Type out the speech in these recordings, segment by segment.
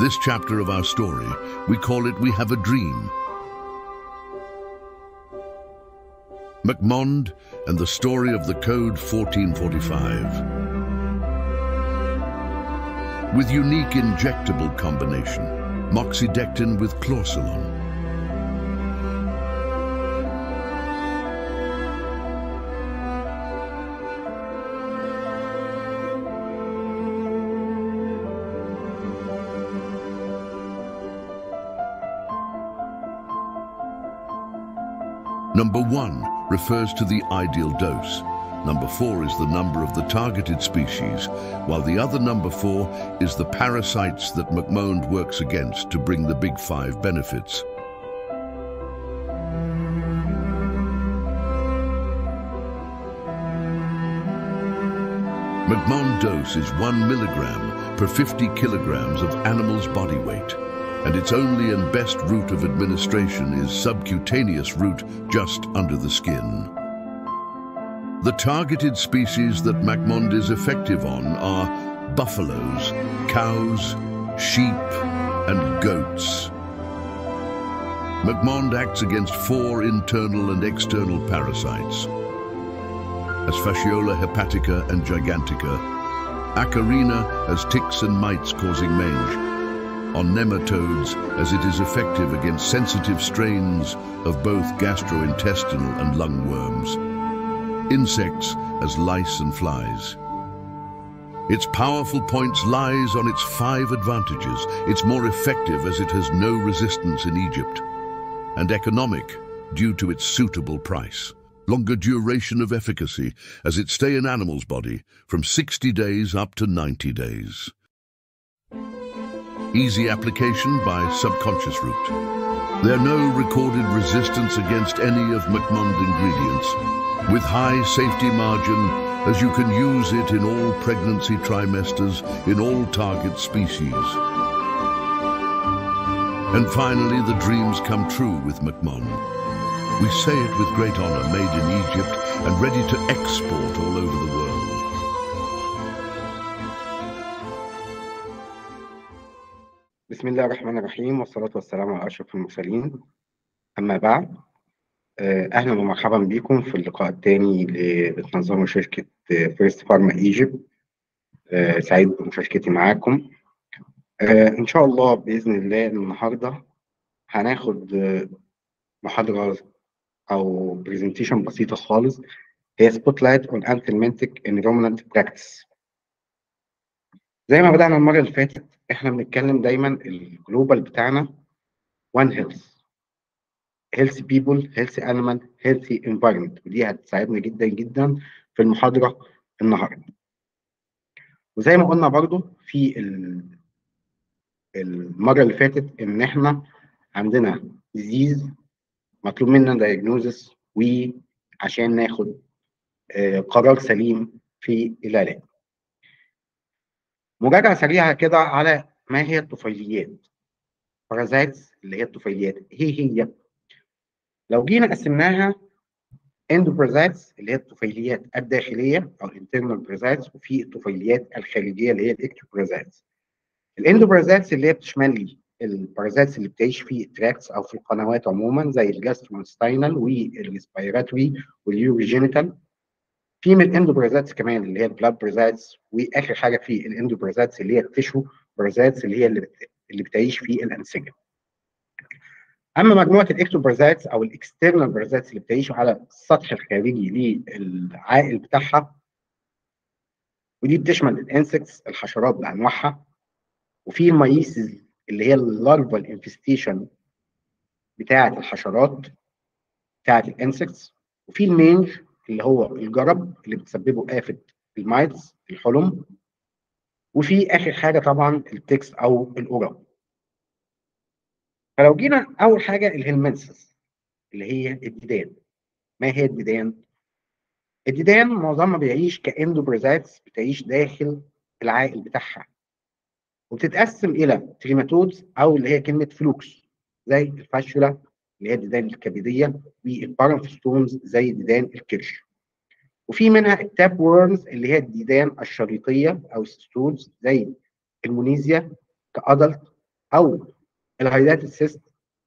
this chapter of our story, we call it We Have a Dream. MacMond and the story of the Code 1445. With unique injectable combination, moxidectin with chlorcelon. Number one refers to the ideal dose. Number four is the number of the targeted species, while the other number four is the parasites that McMonde works against to bring the big five benefits. McMonde dose is one milligram per 50 kilograms of animal's body weight and its only and best route of administration is subcutaneous route just under the skin. The targeted species that MacMond is effective on are buffaloes, cows, sheep, and goats. MacMond acts against four internal and external parasites, as Fasciola hepatica and gigantica, Acarina as ticks and mites causing mange, on nematodes as it is effective against sensitive strains of both gastrointestinal and lung worms. Insects as lice and flies. Its powerful points lies on its five advantages. It's more effective as it has no resistance in Egypt. And economic due to its suitable price. Longer duration of efficacy as it stay in animal's body from 60 days up to 90 days. Easy application by subconscious route. There are no recorded resistance against any of McMund ingredients, with high safety margin as you can use it in all pregnancy trimesters in all target species. And finally, the dreams come true with McMahon. We say it with great honor, made in Egypt and ready to export all over the world. بسم الله الرحمن الرحيم والصلاة والسلام على أشرف المرسلين أما بعد آه، أهلا ومرحبا بكم في اللقاء الثاني اللي بتنظمه شركة فيرست فارما ايجيبت سعيد بمشاركتي معاكم آه، إن شاء الله بإذن الله النهاردة هناخد آه، محاضرة أو برزنتيشن بسيطة خالص هي سبوت لايت اون انتلمنتك انفيرمنت براكتس زي ما بدأنا المرة اللي فاتت احنا بنتكلم دايما الجلوبال بتاعنا وان هيلث هيلث بيبل هيلث انيمال هيلثي انفايرمنت ودي هتساعدنا جدا جدا في المحاضره النهارده وزي ما قلنا برضو في المره اللي فاتت ان احنا عندنا ديزيز مطلوب منا دايجنوزس وعشان ناخد قرار سليم في العلاج مراجعة سريعة كده على ما هي الطفيليات بارازايتس اللي هي الطفيليات هي هي لو جينا قسمناها اندوبارازايتس اللي هي الطفيليات الداخلية أو internal parasites وفي الطفيليات الخارجية اللي هي الاكتوبارازايتس الاندوبارازايتس اللي هي بتشمل لي البارازايتس اللي بتعيش في التراكس أو في القنوات عموما زي الجاستروانستاينال والريسبيراتوري واليوروجينيتال في من الاندوبرازاتس كمان اللي هي البلاد برازاتس واخر حاجه في الاندوبرازاتس اللي هي التشو برازاتس اللي هي اللي, بت... اللي بتعيش في الانسجه. اما مجموعه الاكتوبرازاتس او الاكسترنال برازاتس اللي بتعيش على السطح الخارجي للعائل بتاعها ودي بتشمل الانسكتس الحشرات بانواعها وفي المايسز اللي هي اللارفال انفستيشن بتاعه الحشرات بتاعه الانسكتس وفي المينج اللي هو الجرب اللي بتسببه آفة المايتس الحلم وفي آخر حاجة طبعا التكس أو الأورام فلو جينا أول حاجة الهلمنسس اللي هي الديدان ما هي الديدان؟ الديدان معظمها بيعيش كاندوبرازايتس بتعيش داخل العائل بتاعها وبتتقسم إلى تريماتودز أو اللي هي كلمة فلوكس زي الفاشولا اللي هي الديدان الكبديه والبارامفستونز زي ديدان الكرش وفي منها التاب وورمز اللي هي الديدان الشريطيه او الستونز زي المونيزيا كادلت او الهايدات السيست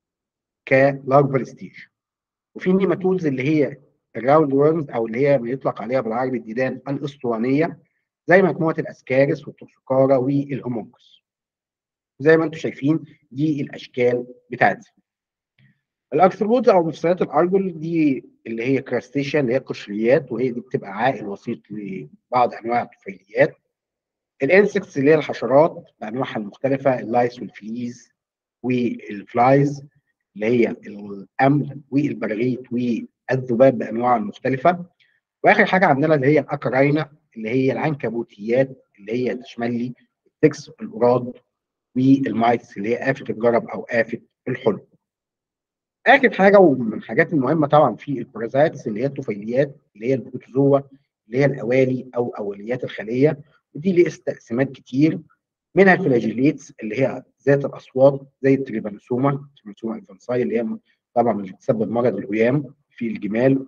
كلارفال ستيج وفي نيماتودز اللي هي الراوند وورمز او اللي هي بيطلق عليها بالعربي الديدان الاسطوانيه زي مجموعه الاسكارس والتوكسوكارا والهومونكس زي ما انتم شايفين دي الاشكال بتاعتها الاكسبودز او مفصلات الارجل دي اللي هي كراستيشيا اللي هي قشريات وهي دي بتبقى عائل وسيط لبعض انواع الطفيليات الانسكتس اللي هي الحشرات بانواعها المختلفه اللايس والفليز والفلايز اللي هي الامل والبراغيث والذباب بانواعها المختلفه واخر حاجه عندنا اللي هي الاكراينا اللي هي العنكبوتيات اللي هي تشمل لي التكس القراد والمايتس اللي هي افه الجرب او افه الحلم اخر حاجه ومن الحاجات المهمه طبعا في البرازيتس اللي هي الطفيليات اللي هي البروتوزوا اللي هي الاوالي او اوليات الخليه ودي ليه استقسامات كتير منها الفلاجيليتس اللي هي ذات الاصوات زي التريبانوسوما التريبانوسوما الفانساي اللي هي طبعا اللي بتسبب مرض الهيام في الجمال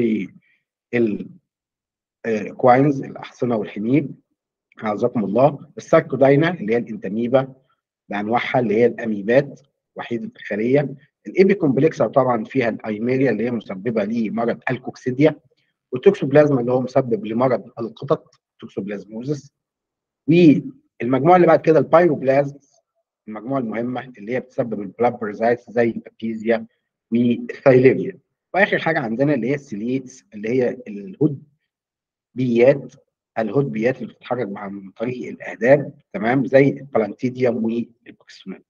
وال كواينز الاحصنه والحمير عزكم الله الساركوداينا اللي هي الانتاميبا بانواعها اللي هي الاميبات وحيده الخليه الايبي كومبلكس طبعا فيها الايميريا اللي هي مسببه لمرض الكوكسيديا والتوكسوبلازما اللي هو مسبب لمرض القطط توكسوبلازموزس والمجموعه اللي بعد كده البايروبلازم المجموعه المهمه اللي هي بتسبب البلابرزايتس زي البابيزيا والثايليريا واخر حاجه عندنا اللي هي السيليتس اللي هي الهود بيات الهود بيات اللي بتتحرك عن طريق الاهداب تمام زي البلانتيديوم والبوكسمان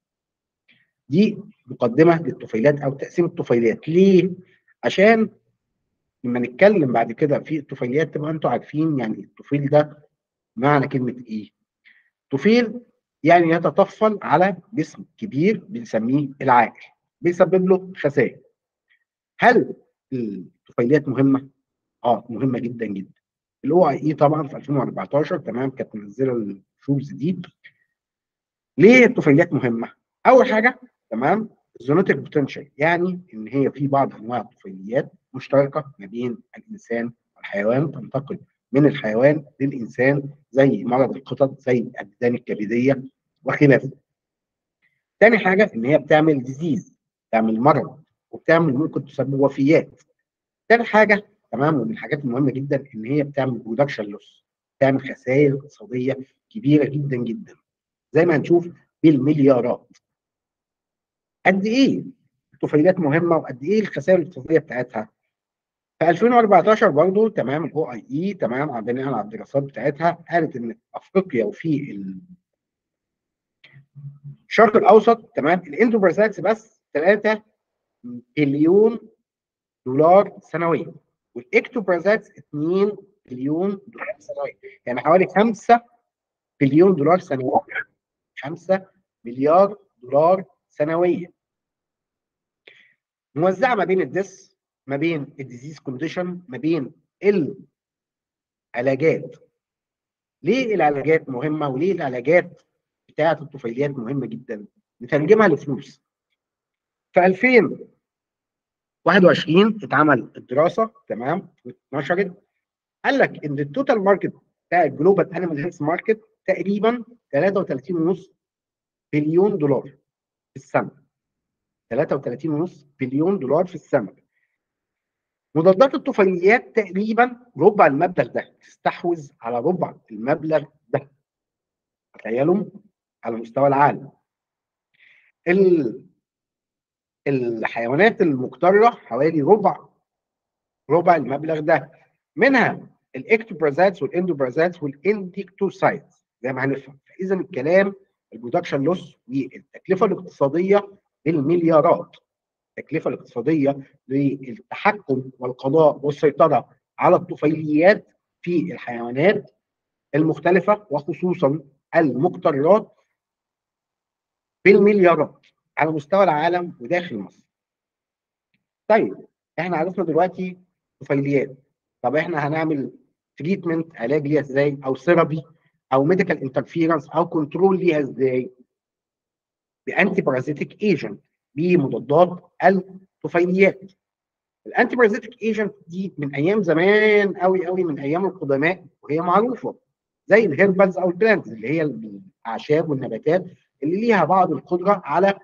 دي مقدمه للطفيلات او تقسيم الطفيلات ليه؟ عشان لما نتكلم بعد كده في الطفيليات تبقى انتوا عارفين يعني الطفيل ده معنى كلمه ايه؟ طفيل يعني يتطفل على جسم كبير بنسميه العاقل بيسبب له خسائر هل الطفيليات مهمه؟ اه مهمه جدا جدا الاو اي اي طبعا في 2014 تمام كانت منزله الشوز دي ليه الطفيليات مهمه؟ اول حاجه تمام الزونوتيك بوتنشال يعني ان هي في بعض انواع الطفيليات مشتركه ما بين الانسان والحيوان تنتقل من الحيوان للانسان زي مرض القطط زي الديدان الكبديه وخلافه. تاني حاجه ان هي بتعمل ديزيز بتعمل مرض وبتعمل ممكن تسبب وفيات. تاني حاجه تمام ومن الحاجات المهمه جدا ان هي بتعمل برودكشن لوس بتعمل خسائر اقتصاديه كبيره جدا جدا زي ما هنشوف بالمليارات. قد ايه الطفيلات مهمه وقد ايه الخسائر الاقتصاديه بتاعتها في 2014 برضه تمام الاو اي اي تمام بناء على الدراسات بتاعتها قالت ان افريقيا وفي الشرق الاوسط تمام الاندوبرازيتس بس 3 بليون دولار سنويا والاكتوبرازيتس 2 بليون دولار سنويا يعني حوالي 5 بليون دولار سنويا 5 مليار دولار سنويا موزعه ما بين الدس ما بين الديزيز كونديشن ما بين العلاجات ليه العلاجات مهمه وليه العلاجات بتاعه الطفيليات مهمه جدا نترجمها لفلوس في 2021 اتعمل الدراسه تمام واتنشرت قال لك ان التوتال ماركت بتاع الجلوبال انيمال هيلث ماركت تقريبا 33.5 بليون دولار في السنه 33.5 بليون دولار في السنه مضادات الطفيليات تقريبا ربع المبلغ ده تستحوذ على ربع المبلغ ده تخيلوا على مستوى العالم ال... الحيوانات المقترة حوالي ربع ربع المبلغ ده منها الاكتوبرازاتس والاندوبرازاتس والانديكتوسايتس زي ما هنفهم فاذا الكلام البرودكشن لوس والتكلفه الاقتصاديه بالمليارات التكلفه الاقتصاديه للتحكم والقضاء والسيطره على الطفيليات في الحيوانات المختلفه وخصوصا المقترات بالمليارات على مستوى العالم وداخل مصر. طيب احنا عرفنا دلوقتي طفيليات طب احنا هنعمل تريتمنت علاج ليها ازاي او ثيرابي او ميديكال انترفيرنس او كنترول ليها ازاي؟ بانتي بارازيتيك ايجنت بمضادات الطفيليات. الانتي بارازيتيك ايجنت دي من ايام زمان قوي قوي من ايام القدماء وهي معروفه زي الهيربالز او البلانتس اللي هي الاعشاب والنباتات اللي ليها بعض القدره على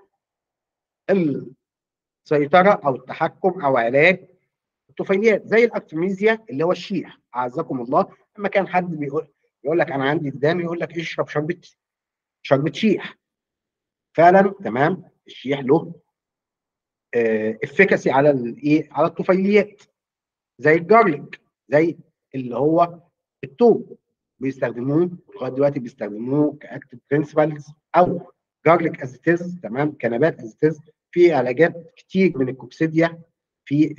السيطره او التحكم او علاج الطفيليات زي الاكتيميزيا اللي هو الشيح اعزكم الله لما كان حد بيقول يقول لك انا عندي دم يقول لك اشرب شربة شربة شيح فعلا تمام الشيح له افكاسي على الايه على الطفيليات زي الجارليك زي اللي هو التوم بيستخدموه لغايه دلوقتي بيستخدموه كاكتف برنسبلز او جارليك ازيتيز تمام كنبات ازيتيز في علاجات كتير من الكوكسيديا في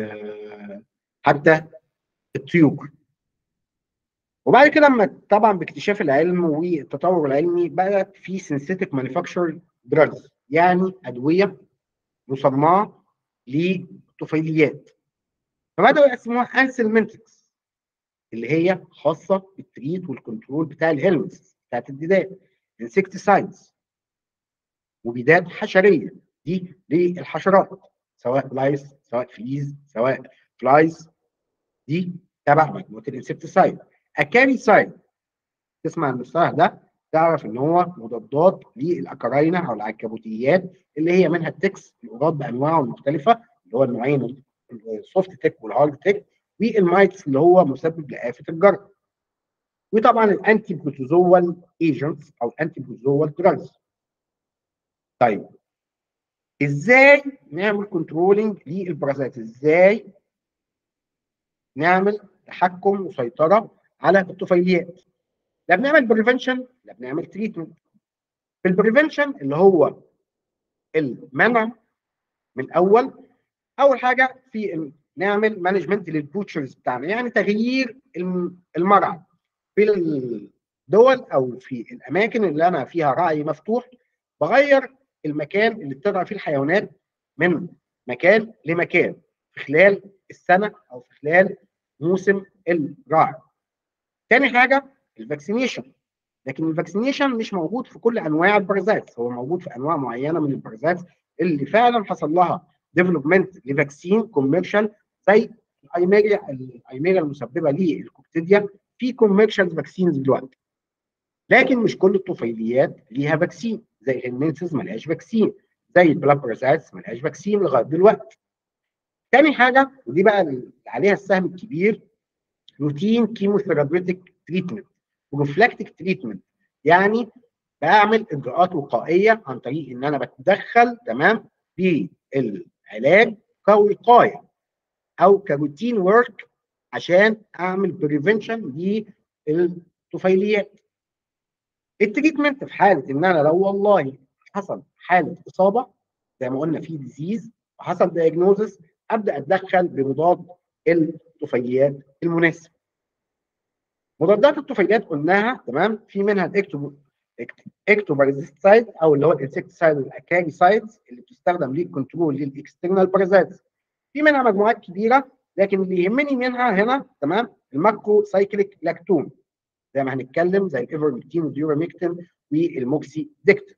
حتى الطيور وبعد كده لما طبعا باكتشاف العلم والتطور العلمي بقت في سينثيتك مانيفاكتشر دراجز يعني ادويه مصنعه للطفيليات فبداوا يقسموها انسلمنتكس اللي هي خاصه بالتريد والكنترول بتاع الهيلمنتس بتاعت الديدان انسكتسايدز مبيدات حشريه دي للحشرات سواء لايس سواء فليز سواء فلايز دي تبع مجموعه الانسكتسايد اكاري سايد تسمع المصطلح ده تعرف ان هو مضادات للاكراينه او العنكبوتيات اللي هي منها التكس القراط بانواعه المختلفه اللي هو النوعين السوفت تك والهارد تك والمايتس اللي هو مسبب لآفة الجرح وطبعا الانتي بروتوزوال ايجنتس او انتي بروتوزوال دراجز طيب ازاي نعمل كنترولنج للبرازات ازاي نعمل تحكم وسيطره على الطفيليات لا بنعمل بريفنشن لا بنعمل تريتمنت في البريفنشن اللي هو المنع من الاول اول حاجه في نعمل مانجمنت للبوتشرز بتاعنا يعني تغيير المرعى في الدول او في الاماكن اللي انا فيها رعي مفتوح بغير المكان اللي بترعى فيه الحيوانات من مكان لمكان في خلال السنه او في خلال موسم الرعي. تاني حاجه الفاكسينيشن لكن الفاكسينيشن مش موجود في كل انواع البرازات هو موجود في انواع معينه من البرازات اللي فعلا حصل لها ديفلوبمنت لفاكسين كوميرشال زي الايميريا الايميريا المسببه للكوكتيديا في كوميرشال فاكسينز دلوقتي لكن مش كل الطفيليات ليها فاكسين زي الهيلمنسز ملهاش فاكسين زي البلابرازاتس ملهاش فاكسين لغايه دلوقتي تاني حاجه ودي بقى اللي عليها السهم الكبير روتين كيموثيرابيوتيك تريتمنت بروفلاكتيك تريتمنت يعني بعمل اجراءات وقائيه عن طريق ان انا بتدخل تمام بالعلاج كوقايه او كروتين ورك عشان اعمل بريفنشن للطفيليات التريتمنت في حاله ان انا لو والله حصل حاله اصابه زي ما قلنا في ديزيز وحصل دايجنوزس ابدا اتدخل بمضاد الطفيليات المناسب مضادات الطفيليات قلناها تمام في منها الاكتو اكتوبارازيتسايد او اللي هو الانسكتسايد والاكاريسايدز اللي بتستخدم للكنترول للاكسترنال بارازيتس في منها مجموعات كبيره لكن اللي يهمني منها هنا تمام الماكرو سايكليك لاكتون زي ما هنتكلم زي الايفرمكتين والديوراميكتين والموكسي ديكتين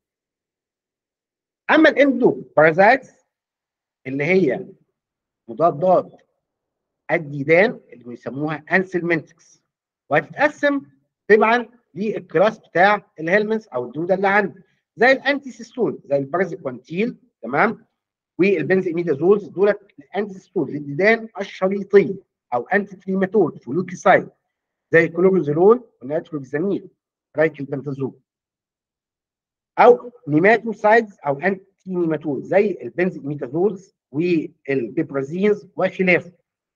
اما الاندو بارازيتس اللي هي مضادات الديدان اللي بيسموها انسلمنتكس وهتتقسم طبعا للكلاس بتاع الهيلمنتس او الدوده اللي عندي زي الانتي سيستول زي البارازيكوانتيل تمام والبنزيميدازولز دولت الانتي سيستول للديدان الشريطيه او انتي تريماتول فلوكيسايد زي الكلوروزولون والنيتروكسامين رايكل بنتازول او نيماتوسايدز او انتي نيماتول زي البنزيميدازولز والبيبرازينز وخلافه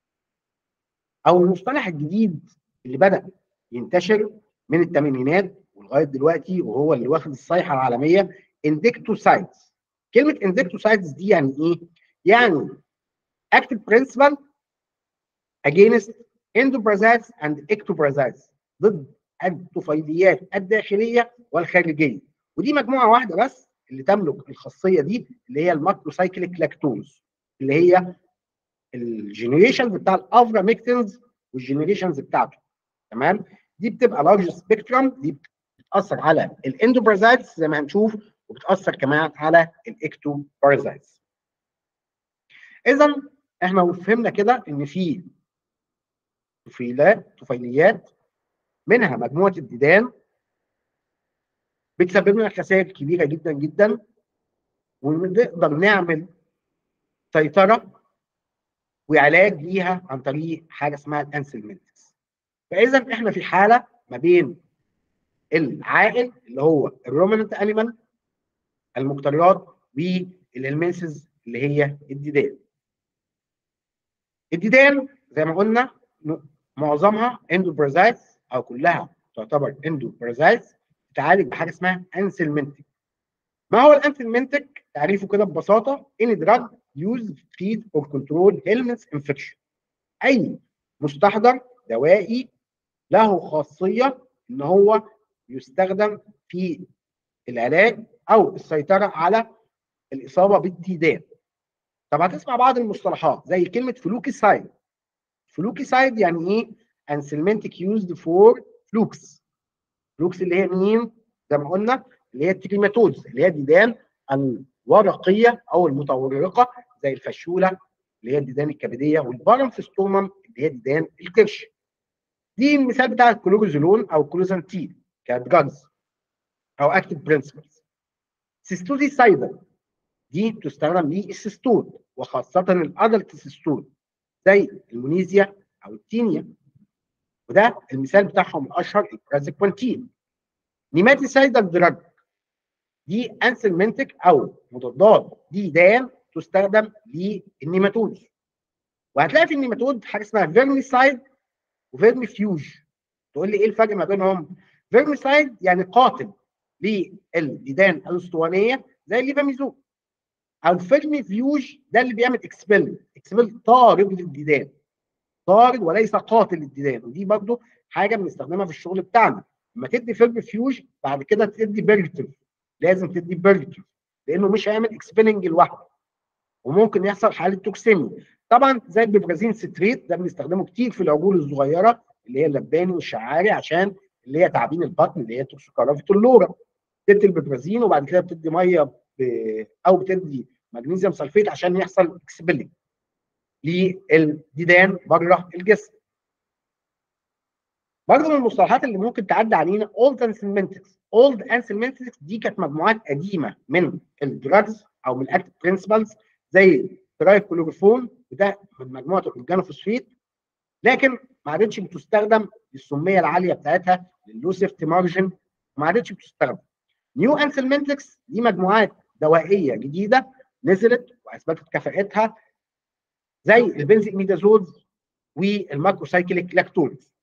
او المصطلح الجديد اللي بدا ينتشر من الثمانينات ولغايه دلوقتي وهو اللي واخد الصيحه العالميه اندكتوسايدز كلمه اندكتوسايدز دي يعني ايه؟ يعني active principle against endoparasites and ectoparasites ضد الطفيليات الداخليه والخارجيه ودي مجموعه واحده بس اللي تملك الخاصيه دي اللي هي الماكروسايكليك لاكتوز اللي هي الجنريشنز بتاع الافراميكتنز والجنريشنز بتاعته تمام دي بتبقى لارج سبيكترم دي بتاثر على الاندوبارازايتس زي ما هنشوف وبتاثر كمان على الاكتوبارازايتس اذا احنا فهمنا كده ان في طفيلات طفيليات منها مجموعه الديدان بتسبب لنا خسائر كبيره جدا جدا ونقدر نعمل سيطره وعلاج ليها عن طريق حاجه اسمها الانسلمنتس فاذا احنا في حاله ما بين العائل اللي هو الرومننت انيمال المقترات والالمنسز اللي هي الديدان الديدان زي ما قلنا معظمها اندوبرازايتس او كلها تعتبر اندوبرازايتس تتعالج بحاجه اسمها انسلمنتك ما هو الانسلمنتك تعريفه كده ببساطه ان دراج يوز فيد اور كنترول هيلمنتس انفكشن اي مستحضر دوائي له خاصيه ان هو يستخدم في العلاج او السيطره على الاصابه بالديدان طب هتسمع بعض المصطلحات زي كلمه فلوكيسايد فلوكيسايد يعني ايه انسلمنتك يوزد فور فلوكس فلوكس اللي هي مين زي ما قلنا اللي هي التريماتودز اللي هي الديدان الورقيه او المتورقه زي الفشوله اللي هي الديدان الكبديه والبارامفستومم اللي هي ديدان الكرش دي المثال بتاع الكلوروزولون او كلوزانتين كدراجز او اكتيف برنسبلز سيستوزيسايدل دي بتستخدم للسيستول وخاصه الادلت سيستول زي المونيزيا او التينيا وده المثال بتاعهم الاشهر البرازيكوانتين نيماتيسايدال دراج دي انسلمنتك او مضادات ديدان تستخدم للنيماتود وهتلاقي في النيماتود حاجه اسمها فيرميسايد وفيرميفيوج تقول لي ايه الفرق ما بينهم فيرميسايد يعني قاتل للديدان الاسطوانيه زي الليفاميزون او فيرميفيوج ده اللي بيعمل اكسبل اكسبل طارد للديدان طارد وليس قاتل للديدان ودي برضو حاجه بنستخدمها في الشغل بتاعنا لما تدي فيرميفيوج بعد كده تدي بيرجتيف لازم تدي بيرجتيف لانه مش هيعمل اكسبيلنج لوحده وممكن يحصل حاله توكسيميا طبعا زي البيبرازين ستريت ده بنستخدمه كتير في العجول الصغيره اللي هي اللباني والشعاري عشان اللي هي تعابين البطن اللي هي توكسوكرافه اللورا بتدي البيبرازين وبعد كده بتدي ميه ب... او بتدي مغنيسيوم سلفيت عشان يحصل اكسبيلنج للديدان بره الجسم برضه من المصطلحات اللي ممكن تعدي علينا اولد انسلمنتكس اولد انسلمنتكس دي كانت مجموعات قديمه من الدراجز او من الاكتيف برنسبلز زي ترايكلوروفون وده من مجموعه الاورجانوفوسفيت لكن ما عادتش بتستخدم للسميه العاليه بتاعتها للو سيفتي مارجن ما عادتش بتستخدم نيو انسلمنتكس دي مجموعات دوائيه جديده نزلت واثبتت كفاءتها زي البنزيميدازولز والماكروسايكليك لاكتونز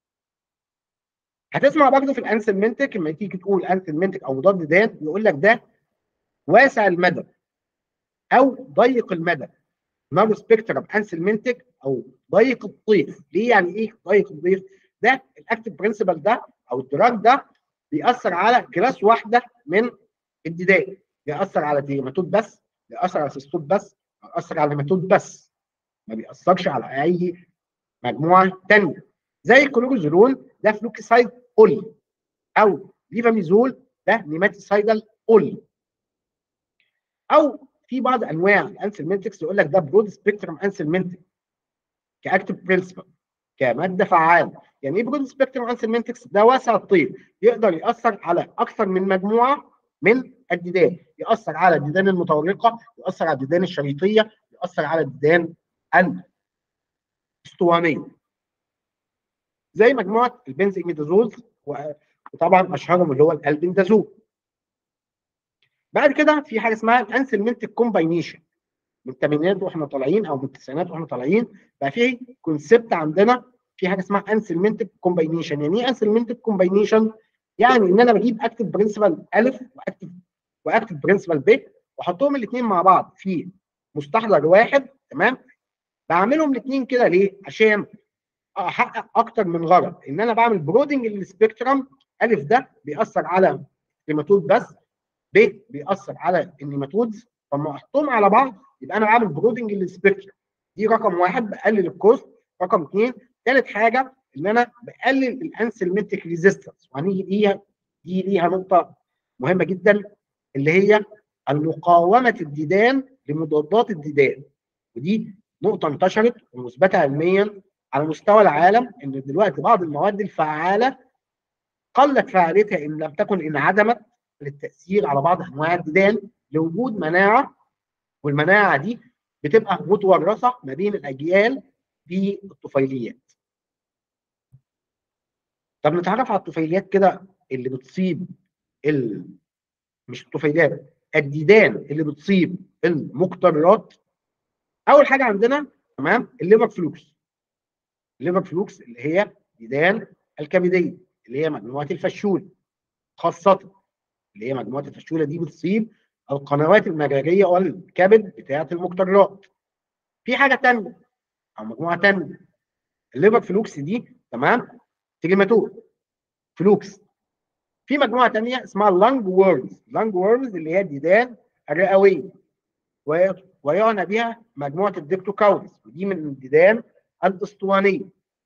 هتسمع برضه في الانسلمنتك لما تيجي تقول انسلمنتك او مضاد دان يقول لك ده واسع المدى او ضيق المدى نارو سبيكترم انسلمنتك او ضيق الطيف ليه يعني ايه ضيق الطيف ده الاكتيف برنسبل ده او الدراج ده بيأثر على كلاس واحده من الديدان بيأثر على ديماتود بس بيأثر على سيستول بس بيأثر على هيماتود بس ما بيأثرش على اي مجموعه ثانيه زي الكلوروزولون ده فلوكسايد اولي او ليفاميزول ده نيماتيسايدال اولي او في بعض انواع الانسلمنتكس يقول لك ده برود سبيكترم انسلمنتك كاكتيف برنسبل كماده فعاله يعني ايه برود سبيكترم انسلمنتكس ده واسع الطيف يقدر ياثر على اكثر من مجموعه من الديدان ياثر على الديدان المتورقه ياثر على الديدان الشريطيه ياثر على الديدان الاسطوانيه زي مجموعه البنزيميدازولز وطبعا اشهرهم اللي هو الالبندازول بعد كده في حاجه اسمها الانسلمنتك كومباينيشن من الثمانينات واحنا طالعين او من التسعينات واحنا طالعين بقى في كونسبت عندنا في حاجه اسمها انسلمنتك كومباينيشن يعني ايه انسلمنتك كومباينيشن يعني ان انا بجيب اكتف برنسبل الف واكتف واكتف برنسبل ب واحطهم الاثنين مع بعض في مستحضر واحد تمام بعملهم الاثنين كده ليه عشان احقق اكتر من غرض ان انا بعمل برودنج للسبيكترم الف ده بيأثر على النيماتود بس ب بيأثر على النيماتودز فلما احطهم على بعض يبقى انا بعمل برودنج للسبيكترم دي رقم واحد بقلل الكوست رقم اثنين ثالث حاجه ان انا بقلل الانسلمنتك ريزيستنس وهنيجي ليها دي ليها نقطه مهمه جدا اللي هي المقاومه الديدان لمضادات الديدان ودي نقطه انتشرت ومثبته علميا على مستوى العالم ان دلوقتي بعض المواد الفعاله قلت فعاليتها ان لم تكن انعدمت للتاثير على بعض انواع الديدان لوجود مناعه والمناعه دي بتبقى متورثه ما بين الاجيال في الطفيليات. طب نتعرف على الطفيليات كده اللي بتصيب ال... مش الطفيليات الديدان اللي بتصيب المقترات اول حاجه عندنا تمام الليفر فلوكس الليفر فلوكس اللي هي ديدان الكبديه اللي هي مجموعه الفشول خاصه اللي هي مجموعه الفشوله دي بتصيب القنوات المجاريه والكبد بتاعه المقترات في حاجه ثانيه او مجموعه ثانيه الليفر فلوكس دي تمام تريماتور فلوكس في مجموعه ثانيه اسمها اللانج وورمز اللانج وورمز اللي هي الديدان الرئويه ويعنى بها مجموعه الديكتوكاوريس ودي من الديدان الاسطوانيه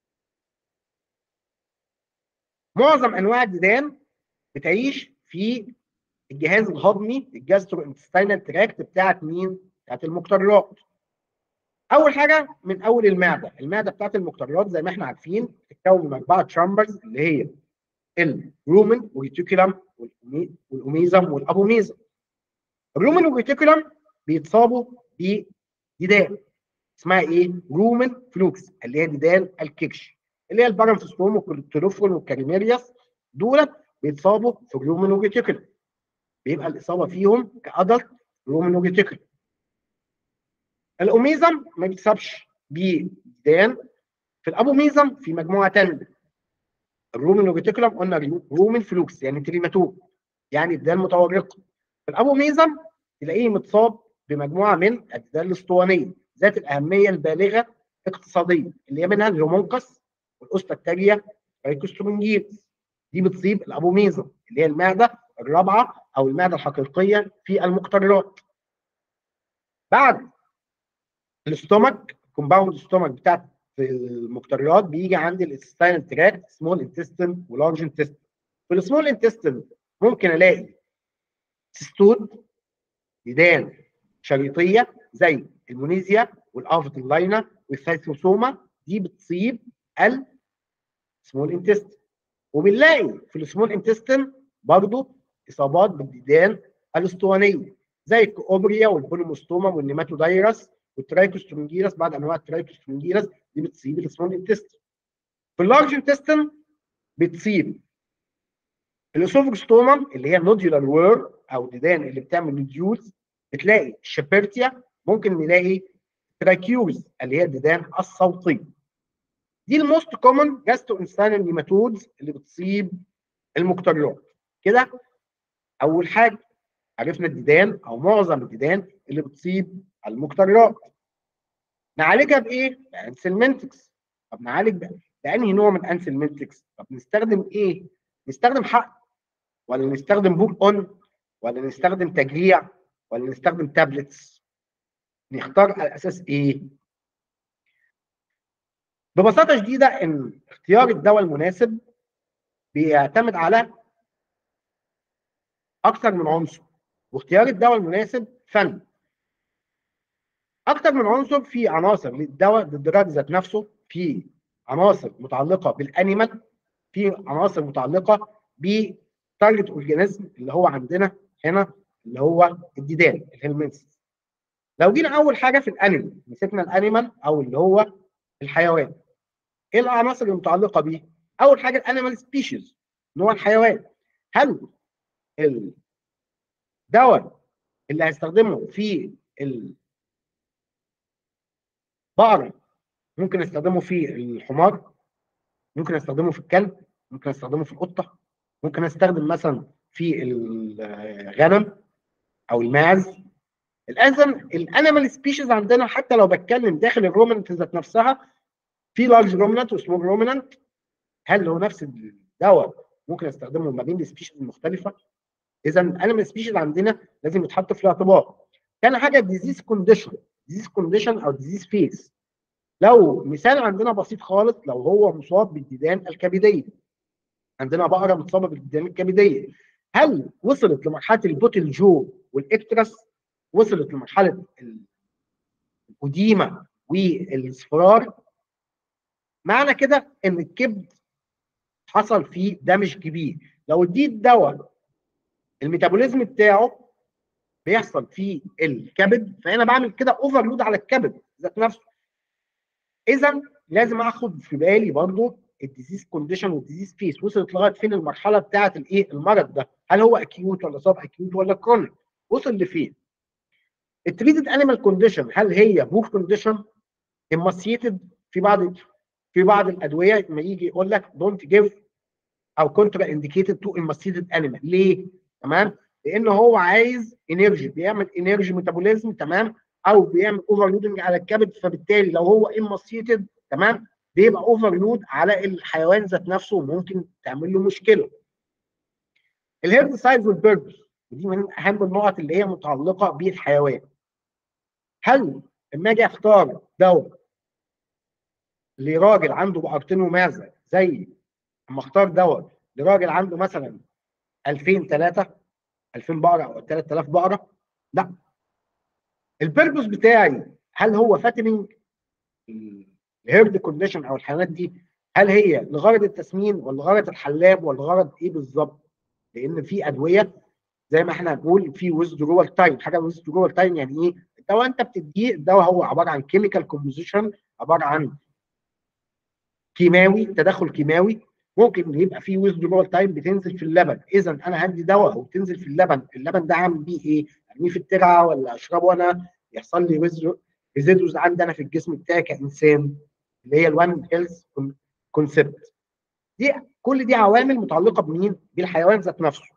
معظم انواع الديدان بتعيش في الجهاز الهضمي الجاسترو انتستينال تراكت بتاعت مين؟ بتاعت المقترات. اول حاجه من اول المعده، المعده بتاعت المقترات زي ما احنا عارفين بتتكون من اربعه تشامبرز اللي هي الرومن والريتيكولم والاوميزم والابوميزم. الرومن والريتيكولم بيتصابوا بديدان اسمها ايه؟ رومن فلوكس اللي هي ديدان الككش اللي هي البارامفوسفوم والكوليستروفون والكاريميرياس دول بيتصابوا في الرومن والريتيكولم. بيبقى الاصابه فيهم كادلت رومن والريتيكولم. الاوميزم ما بيتصابش بديدان في الابوميزم في مجموعه ثانيه الرومن والريتيكولم قلنا رومن فلوكس يعني تريماتوم يعني الديدان متورقه في الابوميزم تلاقيه متصاب بمجموعه من الديدان الاسطوانيه ذات الاهميه البالغه اقتصاديا اللي هي منها الهومونكس والاوستاكتاريا رايكوسترومنجيرس دي بتصيب الابوميزم اللي هي المعده الرابعه او المعده الحقيقيه في المقترات. بعد الاستومك كومباوند ستومك بتاعت المقترات بيجي عند الانتستينال تراكت سمول انتستين ولارج انتستين. في السمول انتستين ممكن الاقي سيستود ديدان شريطيه زي المونيزيا والافيتلاينا والثايسوسوما دي بتصيب السمول انتستين وبنلاقي في السمول انتستين برضه اصابات بالديدان الاسطوانيه زي الكوبريا والبوليموستوما والنيماتودايرس والترايكوسترومجيرس بعض انواع الترايكوسترومجيرس دي بتصيب السمول انتستين في اللارج انتستين بتصيب الاسوفجستوما اللي هي النوديولار وير او الديدان اللي بتعمل نوديولز بتلاقي الشبرتيا ممكن نلاقي تراكيوز اللي هي الديدان الصوتيه دي الموست كومن جاستو انسان نيماتودز اللي بتصيب المقترات كده اول حاجه عرفنا الديدان او معظم الديدان اللي بتصيب المقترات نعالجها بايه؟ بانسلمنتكس طب نعالج بانهي نوع من انسلمنتكس؟ طب نستخدم ايه؟ نستخدم حق ولا نستخدم بوك اون ولا نستخدم تجريع ولا نستخدم تابلتس نختار على اساس ايه؟ ببساطه شديده ان اختيار الدواء المناسب بيعتمد على اكثر من عنصر واختيار الدواء المناسب فن اكثر من عنصر في عناصر للدواء للدراج ذات نفسه في عناصر متعلقه بالانيمال في عناصر متعلقه بتارجت اورجانيزم اللي هو عندنا هنا اللي هو الديدان الهلمنسس لو جينا اول حاجه في الانيمال مسكنا الانيمال او اللي هو الحيوان ايه العناصر المتعلقه بيه اول حاجه الانيمال سبيشيز نوع الحيوان هل الدواء اللي هستخدمه في البقره ممكن استخدمه في الحمار ممكن استخدمه في الكلب ممكن استخدمه في القطه ممكن استخدم مثلا في الغنم او الماعز الاذن الانيمال سبيشيز عندنا حتى لو بتكلم داخل الرومنت ذات نفسها في لارج رومنت وسمول رومنت هل هو نفس الدواء ممكن استخدمه ما بين السبيشيز المختلفه اذا الانيمال سبيشيز عندنا لازم يتحط في الاعتبار تاني حاجه الديزيز كونديشن ديزيز كونديشن او ديزيز فيس لو مثال عندنا بسيط خالص لو هو مصاب بالديدان الكبديه عندنا بقره مصابه بالديدان الكبديه هل وصلت لمرحله البوتل جو والاكترس وصلت لمرحله الاديمه والاصفرار معنى كده ان الكبد حصل فيه دمج كبير لو اديت دواء الميتابوليزم بتاعه بيحصل في الكبد فانا بعمل كده اوفرلود على الكبد ذات نفسه اذا لازم اخد في بالي برضو الديزيز كونديشن والديزيز فيس وصلت لغايه فين المرحله بتاعه الايه المرض ده هل هو اكيوت ولا سب اكيوت ولا كرونيك وصل لفين التريتد انيمال كونديشن هل هي بوف كونديشن اماسيتد في بعض في بعض الادويه لما يجي يقول لك دونت جيف او كونترا انديكيتد تو اماسيتد انيمال ليه تمام لان هو عايز انرجي بيعمل انرجي ميتابوليزم تمام او بيعمل اوفرلودنج على الكبد فبالتالي لو هو اماسيتد تمام بيبقى اوفرلود على الحيوان ذات نفسه وممكن تعمل له مشكله الهيرد سايز والبيربس ودي من اهم النقط اللي هي متعلقه بالحيوان هل لما اجي اختار دواء لراجل عنده بقرتين ومعزه زي اما اختار دواء لراجل عنده مثلا 2000 3 2000 بقره او 3000 بقره لا البيربس بتاعي هل هو فاتننج الهيرد كونديشن او الحيوانات دي هل هي لغرض التسمين ولا لغرض الحلاب ولا لغرض ايه بالظبط؟ لان في ادويه زي ما احنا هنقول في ويزدرول تايم حاجه ويزدرول تايم يعني ايه؟ الدواء انت بتديه الدواء هو عباره عن كيميكال كومبوزيشن عباره عن كيماوي تدخل كيماوي ممكن يبقى فيه ويزدرول تايم بتنزل في اللبن اذا انا هدي دواء وبتنزل في اللبن اللبن ده عامل بيه ايه؟ ارميه في الترعه ولا اشربه انا يحصل لي ريزيدوز عندي انا في الجسم بتاعي كانسان اللي هي الوان هيلث كونسبت دي كل دي عوامل متعلقه بمين؟ بالحيوان ذات نفسه.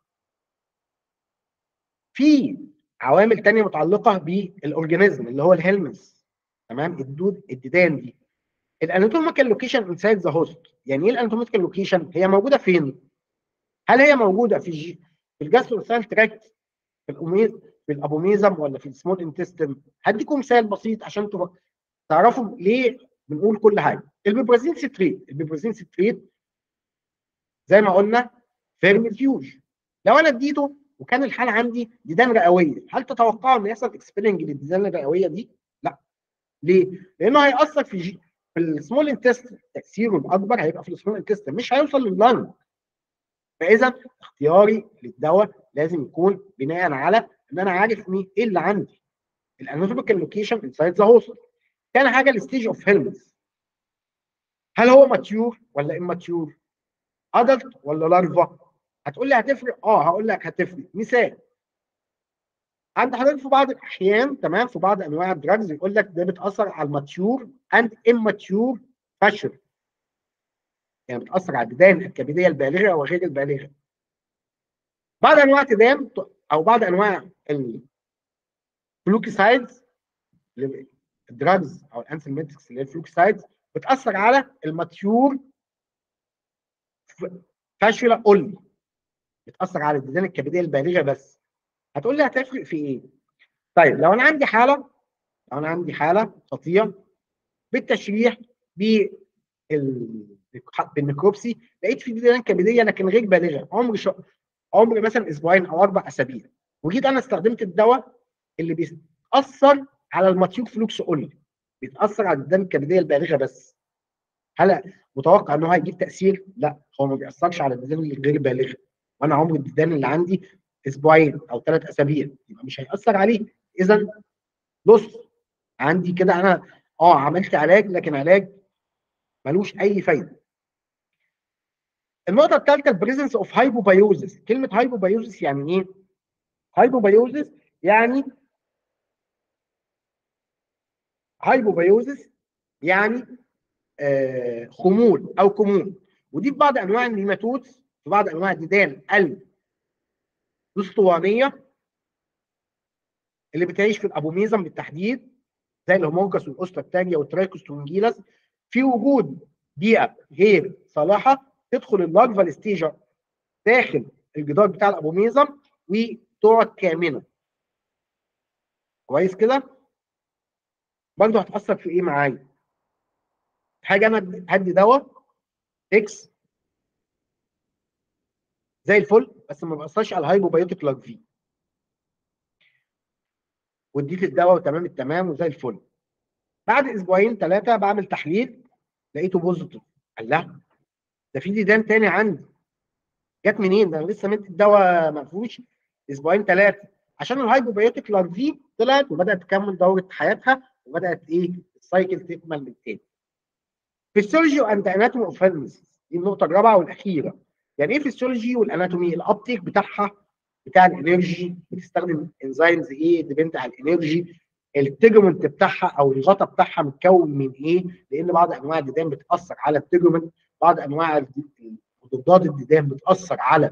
في عوامل تانية متعلقه بالاورجانيزم اللي هو الهيلمنز تمام الدود الديدان دي الاناتوميكال لوكيشن انسايد ذا هوست يعني ايه الاناتوميكال لوكيشن هي موجوده فين هل هي موجوده في جي في الجاستروسال تراكت في الأميز في الابوميزم ولا في السمول انتستين هديكم مثال بسيط عشان تعرفوا ليه بنقول كل حاجه البيبرازين ستريت البيبرازين ستريت زي ما قلنا فيرميفيوج لو انا اديته وكان الحاله عندي ديدان رئويه هل تتوقعوا ان يحصل اكسبيلنج للديدان الرئويه دي؟ لا ليه؟ لانه هيأثر في جي في السمول انتست تاثيره الاكبر هيبقى في السمول انتست مش هيوصل لللنج فاذا اختياري للدواء لازم يكون بناء على ان انا عارف مين ايه اللي عندي الاناتوميكال لوكيشن انسايد ذا هوست تاني حاجه الستيج اوف هيلمز هل هو ماتيور ولا اماتيور ادلت ولا لارفا هتقول لي هتفرق اه هقول لك هتفرق مثال عند حضرتك في بعض الاحيان تمام في بعض انواع الدراجز يقول لك ده بتاثر على الماتيور اند اماتيور فاشل يعني بتاثر على الديدان الكبديه البالغه وغير البالغه بعض انواع الديدان او بعض انواع الفلوكيسايدز الدراجز او الانسلمنتكس اللي هي الفلوكيسايدز بتاثر على الماتيور فاشله اونلي بتاثر على الديدان الكبديه البالغه بس هتقول لي هتفرق في ايه؟ طيب لو انا عندي حاله لو انا عندي حاله خطيه بالتشريح بالنكروبسي لقيت في ديدان كبديه لكن غير بالغه عمر شو... عمر مثلا اسبوعين او اربع اسابيع وجيت انا استخدمت الدواء اللي بيأثر على الماتيور فلوكس اونلي بيتاثر على الدم الكبديه البالغه بس هل متوقع ان هو هيجيب تاثير؟ لا هو ما بيأثرش على الديدان الغير بالغه وانا عمر الديدان اللي عندي اسبوعين او ثلاث اسابيع يبقى مش هيأثر عليه اذا بص عندي كده انا اه عملت علاج لكن علاج ملوش اي فايده النقطه الثالثه البريزنس اوف هايبوبايوزس كلمه هايبوبايوزس يعني ايه هايبوبايوزس يعني هايبوبايوزس يعني آه خمول او كمون ودي في بعض انواع النيماتودز في بعض انواع الديدان الاسطوانيه اللي بتعيش في الابوميزم بالتحديد زي الهومونكس والاوستراكتاريا والترايكوستونجيلاس في وجود بيئه غير صالحه تدخل اللارفال ستيجر داخل الجدار بتاع الابوميزم وتقعد كامنه كويس كده برضه هتاثر في ايه معايا حاجه انا هدي دواء اكس زي الفل بس ما بيأثرش على الهايبوبايوتيك لاكفي واديت الدواء وتمام التمام وزي الفل بعد اسبوعين ثلاثه بعمل تحليل لقيته بوزيتيف قال لا ده في ديدان تاني عندي جت منين ده انا لسه مدي الدواء ما فيهوش اسبوعين ثلاثه عشان الهايبوبيوتيك لارفي طلعت وبدات تكمل دوره حياتها وبدات ايه السايكل تكمل من تاني فيسيولوجي واند اناتومي اوف دي النقطه الرابعه والاخيره يعني ايه فيسيولوجي والاناتومي الابتيك بتاعها بتاع الانرجي بتستخدم انزيمز ايه ديبند على الانرجي التيجمنت بتاعها او الغطا بتاعها متكون من ايه؟ لان بعض انواع الديدان بتاثر على التيجمنت بعض انواع مضادات الديدان بتاثر على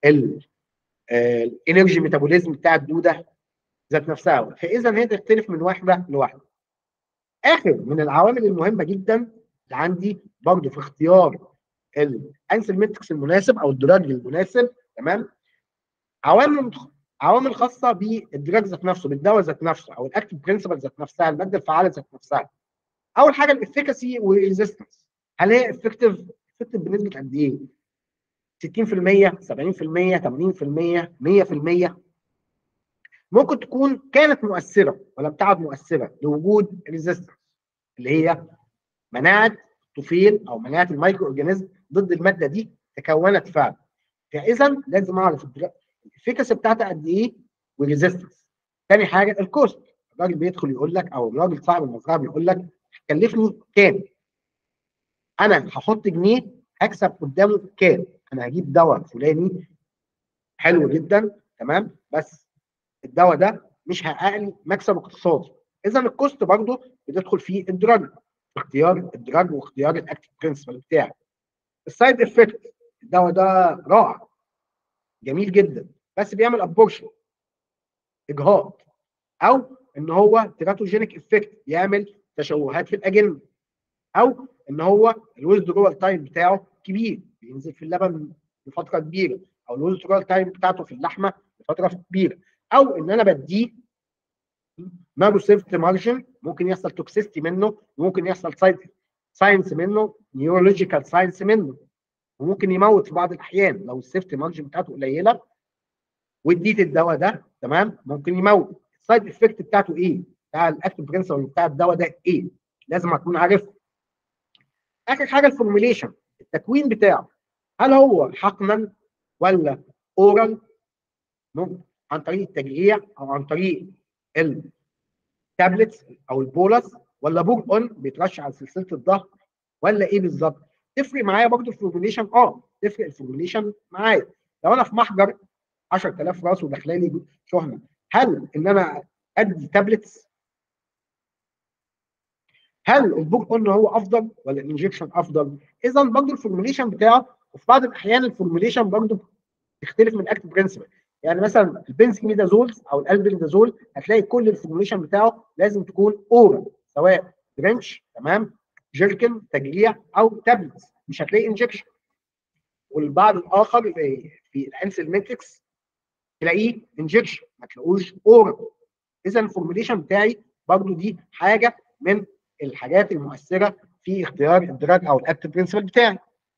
الانرجي ميتابوليزم بتاع الدوده ذات نفسها فاذا هي تختلف من واحده لواحده. اخر من العوامل المهمه جدا اللي عندي برضه في اختيار الانسلمنتكس المناسب او الدراج المناسب تمام عوامل عوامل خاصه بالدراج ذات نفسه بالدواء ذات نفسه او الاكتف برنسبل ذات نفسها الماده الفعاله ذات نفسها اول حاجه الافيكاسي والريزيستنس هل هي افكتيف افكتيف بنسبه قد ايه 60% 70% 80% 100% ممكن تكون كانت مؤثره ولم تعد مؤثره لوجود ريزيستنس اللي هي مناعه الطفيل او مناعه المايكرو اورجانيزم ضد الماده دي تكونت فعلا فاذا لازم اعرف الافيكاسي بتاعتها قد ايه والريزيستنس تاني حاجه الكوست الراجل بيدخل يقول لك او الراجل صاحب المزرعه بيقول لك هتكلفني كام انا هحط جنيه هكسب قدامه كام انا هجيب دواء فلاني حلو جدا تمام بس الدواء ده مش هيحقق لي مكسب اقتصادي اذا الكوست برضه بتدخل فيه الدراج اختيار الدراج واختيار الاكتف برنسبل بتاعي السايد افكت الدواء ده رائع جميل جدا بس بيعمل ابورشن اجهاض او ان هو تيراتوجينيك افكت يعمل تشوهات في الاجنه او ان هو الويزدرول تايم بتاعه كبير بينزل في اللبن لفتره كبيره او الويزدرول تايم بتاعته في اللحمه لفتره كبيره او ان انا بديه مارو سيفت مارجن ممكن يحصل توكسيستي منه وممكن يحصل سايد ساينس منه نيورولوجيكال ساينس منه وممكن يموت في بعض الاحيان لو السيفت مارجن بتاعته قليله واديت الدواء ده تمام ممكن يموت السايد افكت بتاعته ايه؟ بتاع الاكتف برنسبل بتاع الدواء ده ايه؟ لازم اكون عارفه. اخر حاجه الفورميليشن التكوين بتاعه هل هو حقنا ولا اورال ممكن عن طريق التجريع او عن طريق التابلتس او البولس ولا بوج اون بيترش على سلسله الظهر ولا ايه بالظبط؟ تفرق معايا برضه الفورميليشن اه تفرق الفورميليشن معايا لو انا في محجر 10000 راس وداخله لي شحنه هل ان انا ادي تابلتس هل البوك اون هو افضل ولا الانجكشن افضل؟ اذا برضه الفورميليشن بتاعه وفي بعض الاحيان الفورميليشن برضه تختلف من اكتف برنسبل يعني مثلا البنسكميدازولز او الالبندازول هتلاقي كل الفورميليشن بتاعه لازم تكون اورال سواء درنش تمام جيركن تجريع او تابلتس مش هتلاقي انجكشن والبعض الاخر في الانسلمنتكس تلاقيه انجكشن ما تلاقوش اورال اذا الفورميليشن بتاعي برضو دي حاجه من الحاجات المؤثره في اختيار الدراج او الاكتف برنسبل بتاعي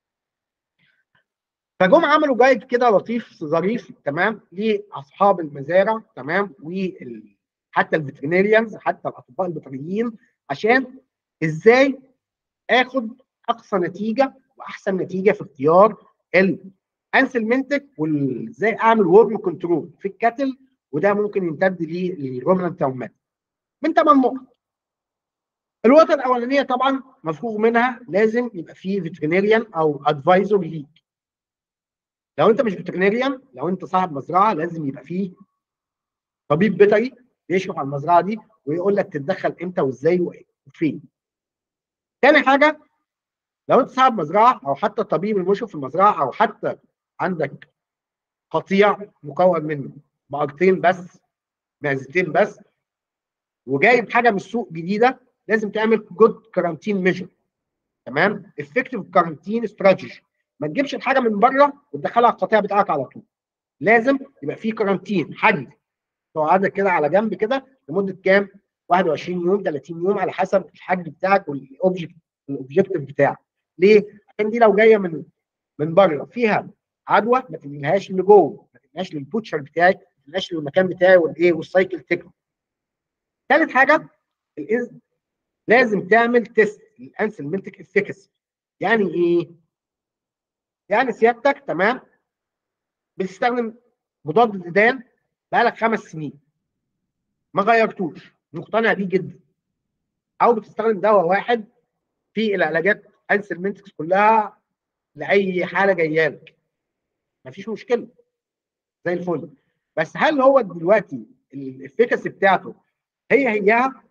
فجم عملوا جايد كده لطيف ظريف تمام لاصحاب المزارع تمام وحتى حتى الفيترينيريانز حتى الاطباء البيطريين عشان ازاي اخد اقصى نتيجه واحسن نتيجه في اختيار الانسلمنتك وازاي اعمل ورم كنترول في الكاتل وده ممكن يمتد للرومنانت تومات من ثمان نقط النقطه الاولانيه طبعا مفروغ منها لازم يبقى فيه فيترينيريان او ادفايزر ليك لو انت مش فيترينيريان لو انت صاحب مزرعه لازم يبقى فيه طبيب بيطري بيشرف على المزرعه دي ويقول لك تتدخل امتى وازاي وفين تاني حاجه لو انت صاحب مزرعه او حتى الطبيب المشرف في المزرعه او حتى عندك قطيع مكون من بقرتين بس معزتين بس وجايب حاجه من السوق جديده لازم تعمل جود كارانتين ميجر تمام افكتيف كارانتين استراتيجي ما تجيبش الحاجه من بره وتدخلها على القطيع بتاعك على طول لازم يبقى في كارانتين حجز تقعدك كده على جنب كده لمده كام 21 يوم 30 يوم على حسب الحجم بتاعك والاوبجكت الاوبجكتيف بتاعك ليه؟ عشان دي لو جايه من من بره فيها عدوى ما تنقلهاش لجوه ما تنقلهاش للبوتشر بتاعي ما تنقلهاش للمكان بتاعي والايه والسايكل تكمل. ثالث حاجه الإذن لازم تعمل تيست للانسلمنتك افيكاسي يعني ايه؟ يعني سيادتك تمام بتستخدم مضاد ديدان بقالك خمس سنين ما غيرتوش مقتنع بيه جدا او بتستخدم دواء واحد في العلاجات انسلمنتكس كلها لاي حاله جايه لك مفيش مشكله زي الفل بس هل هو دلوقتي الافكاسي بتاعته هي هيها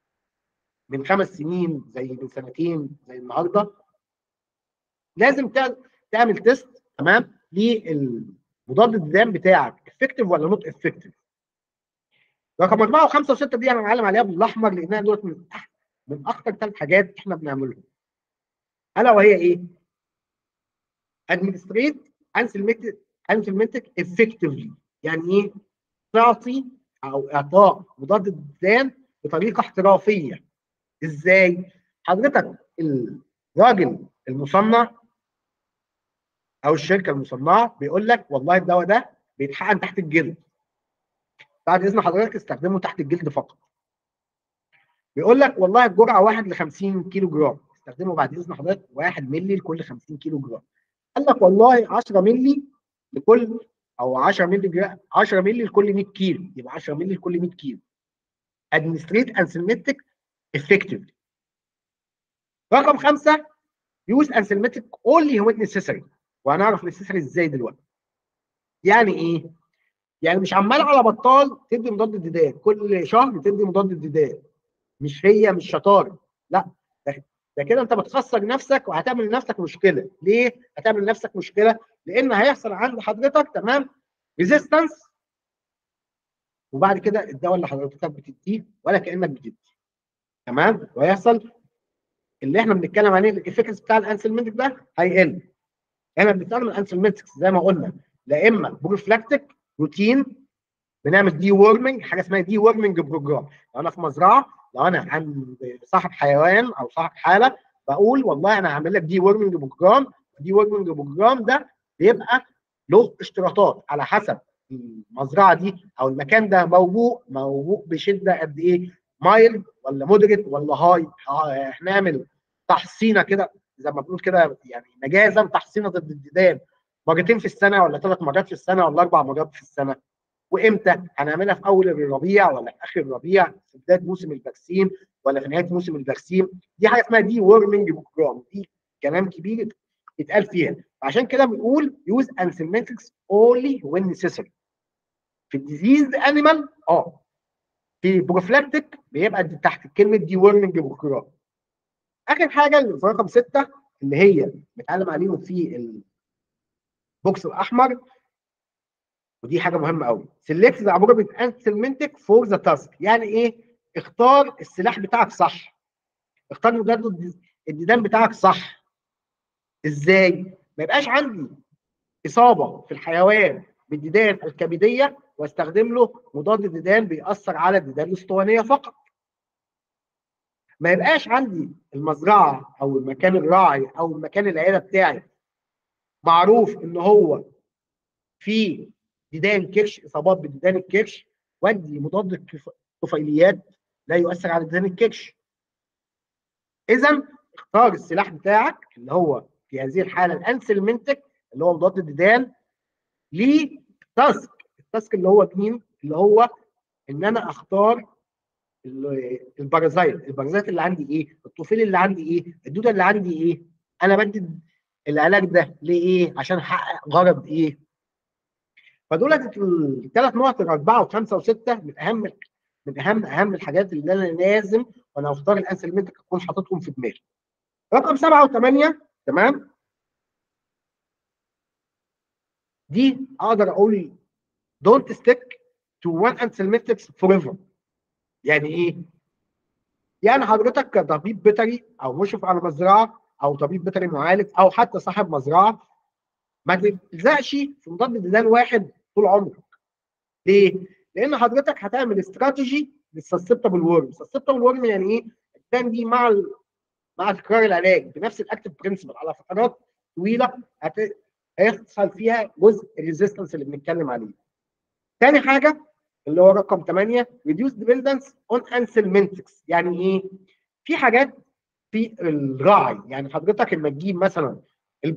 من خمس سنين زي من سنتين زي النهارده لازم تعمل تيست تمام للمضاد الدام بتاعك افكتيف ولا نوت افكتيف رقم اربعه وخمسه وسته دي انا معلم عليها بالاحمر لانها دول من من اكثر ثلاث حاجات احنا بنعملهم الا وهي ايه؟ administrate انسلمنتك effectively يعني ايه؟ تعطي او اعطاء مضاد الديدان بطريقه احترافيه ازاي؟ حضرتك الراجل المصنع او الشركه المصنعه بيقول لك والله الدواء ده بيتحقن تحت الجلد بعد اذن حضرتك استخدمه تحت الجلد فقط بيقول لك والله الجرعه 1 ل 50 كيلو جرام استخدمه بعد اذن حضرتك 1 مللي لكل 50 كيلو جرام قال لك والله 10 مللي لكل او 10 مللي 10 مللي لكل 100 كيلو يبقى 10 مللي لكل 100 كيلو administrate anselmetic effectively رقم خمسه use anselmetic only when necessary وهنعرف necessary ازاي دلوقتي يعني ايه؟ يعني مش عمال على بطال تدي مضاد الديدان كل شهر تدي مضاد الديدان مش هي مش شطاره لا ده كده انت بتخسر نفسك وهتعمل لنفسك مشكله ليه هتعمل لنفسك مشكله لان هيحصل عند حضرتك تمام ريزيستنس وبعد كده الدواء اللي حضرتك بتديه ولا كانك بتدي تمام ويحصل اللي احنا بنتكلم عليه الافكس بتاع الانسلمنتك ده هيقل احنا بنستخدم الانسلمنتكس زي ما قلنا لا اما بروفلاكتيك روتين بنعمل دي وورمنج حاجه اسمها دي وورمنج بروجرام لو انا في مزرعه لو انا عند صاحب حيوان او صاحب حاله بقول والله انا هعمل لك دي وورمنج بروجرام دي وورمنج بروجرام ده بيبقى له اشتراطات على حسب المزرعه دي او المكان ده موبوء موبوء بشده قد ايه مايل ولا مودريت ولا هاي هنعمل تحصينه كده زي ما بنقول كده يعني مجازا تحصينه ضد الديدان مرتين في السنه ولا ثلاث مرات في السنه ولا اربع مرات في السنه وامتى هنعملها في اول الربيع ولا في اخر الربيع في بدايه موسم البرسيم ولا في نهايه موسم البرسيم دي حاجه اسمها دي وورمنج بروجرام دي كلام كبير يتقال فيها عشان كده بنقول يوز انسلمنتكس اونلي وين نيسيسري في الديزيز انيمال اه في بروفلاكتيك بيبقى تحت كلمه دي وورمنج بروجرام اخر حاجه اللي في رقم سته اللي هي بنتعلم عليهم في البوكس الاحمر ودي حاجه مهمه قوي سيلكت ذا appropriate انسلمنتك فور ذا تاسك يعني ايه اختار السلاح بتاعك صح اختار مضاد الديدان بتاعك صح ازاي ما يبقاش عندي اصابه في الحيوان بالديدان الكبديه واستخدم له مضاد ديدان بيأثر على الديدان الاسطوانيه فقط ما يبقاش عندي المزرعه او المكان الراعي او المكان العيله بتاعي معروف ان هو في ديدان كرش اصابات بديدان الكرش وادي مضاد الطفيليات لا يؤثر على ديدان الكرش اذا اختار السلاح بتاعك اللي هو في هذه الحاله الانسلمنتك اللي هو مضاد الديدان لتاسك التاسك اللي هو مين اللي هو ان انا اختار البارازايت البارازايت اللي عندي ايه الطفيل اللي عندي ايه الدوده اللي عندي ايه انا بدي العلاج ده ليه عشان احقق غرض ايه فدول الثلاث نقط الاربعه وخمسه وسته من اهم من اهم اهم الحاجات اللي انا لازم وانا اختار الانسلمنتك اكون حاططهم في دماغي. رقم سبعه وثمانيه تمام؟ دي اقدر اقول دونت ستيك تو وان انسلمنتكس فور ايفر. يعني ايه؟ يعني حضرتك كطبيب بيطري او مشرف على مزرعه او طبيب بيطري معالج او حتى صاحب مزرعه ما تلزقش في مضاد ديدان واحد طول عمرك. ليه؟ لان حضرتك هتعمل استراتيجي للسسبتبل ورم، السسبتبل ورم يعني ايه؟ الديدان دي مع ال... مع تكرار العلاج بنفس الاكتف برنسبل على فترات طويله هت... هيحصل فيها جزء الريزيستنس اللي بنتكلم عليه. تاني حاجه اللي هو رقم 8 reduce dependence on anselmentics يعني ايه؟ في حاجات في الراعي يعني حضرتك لما تجيب مثلا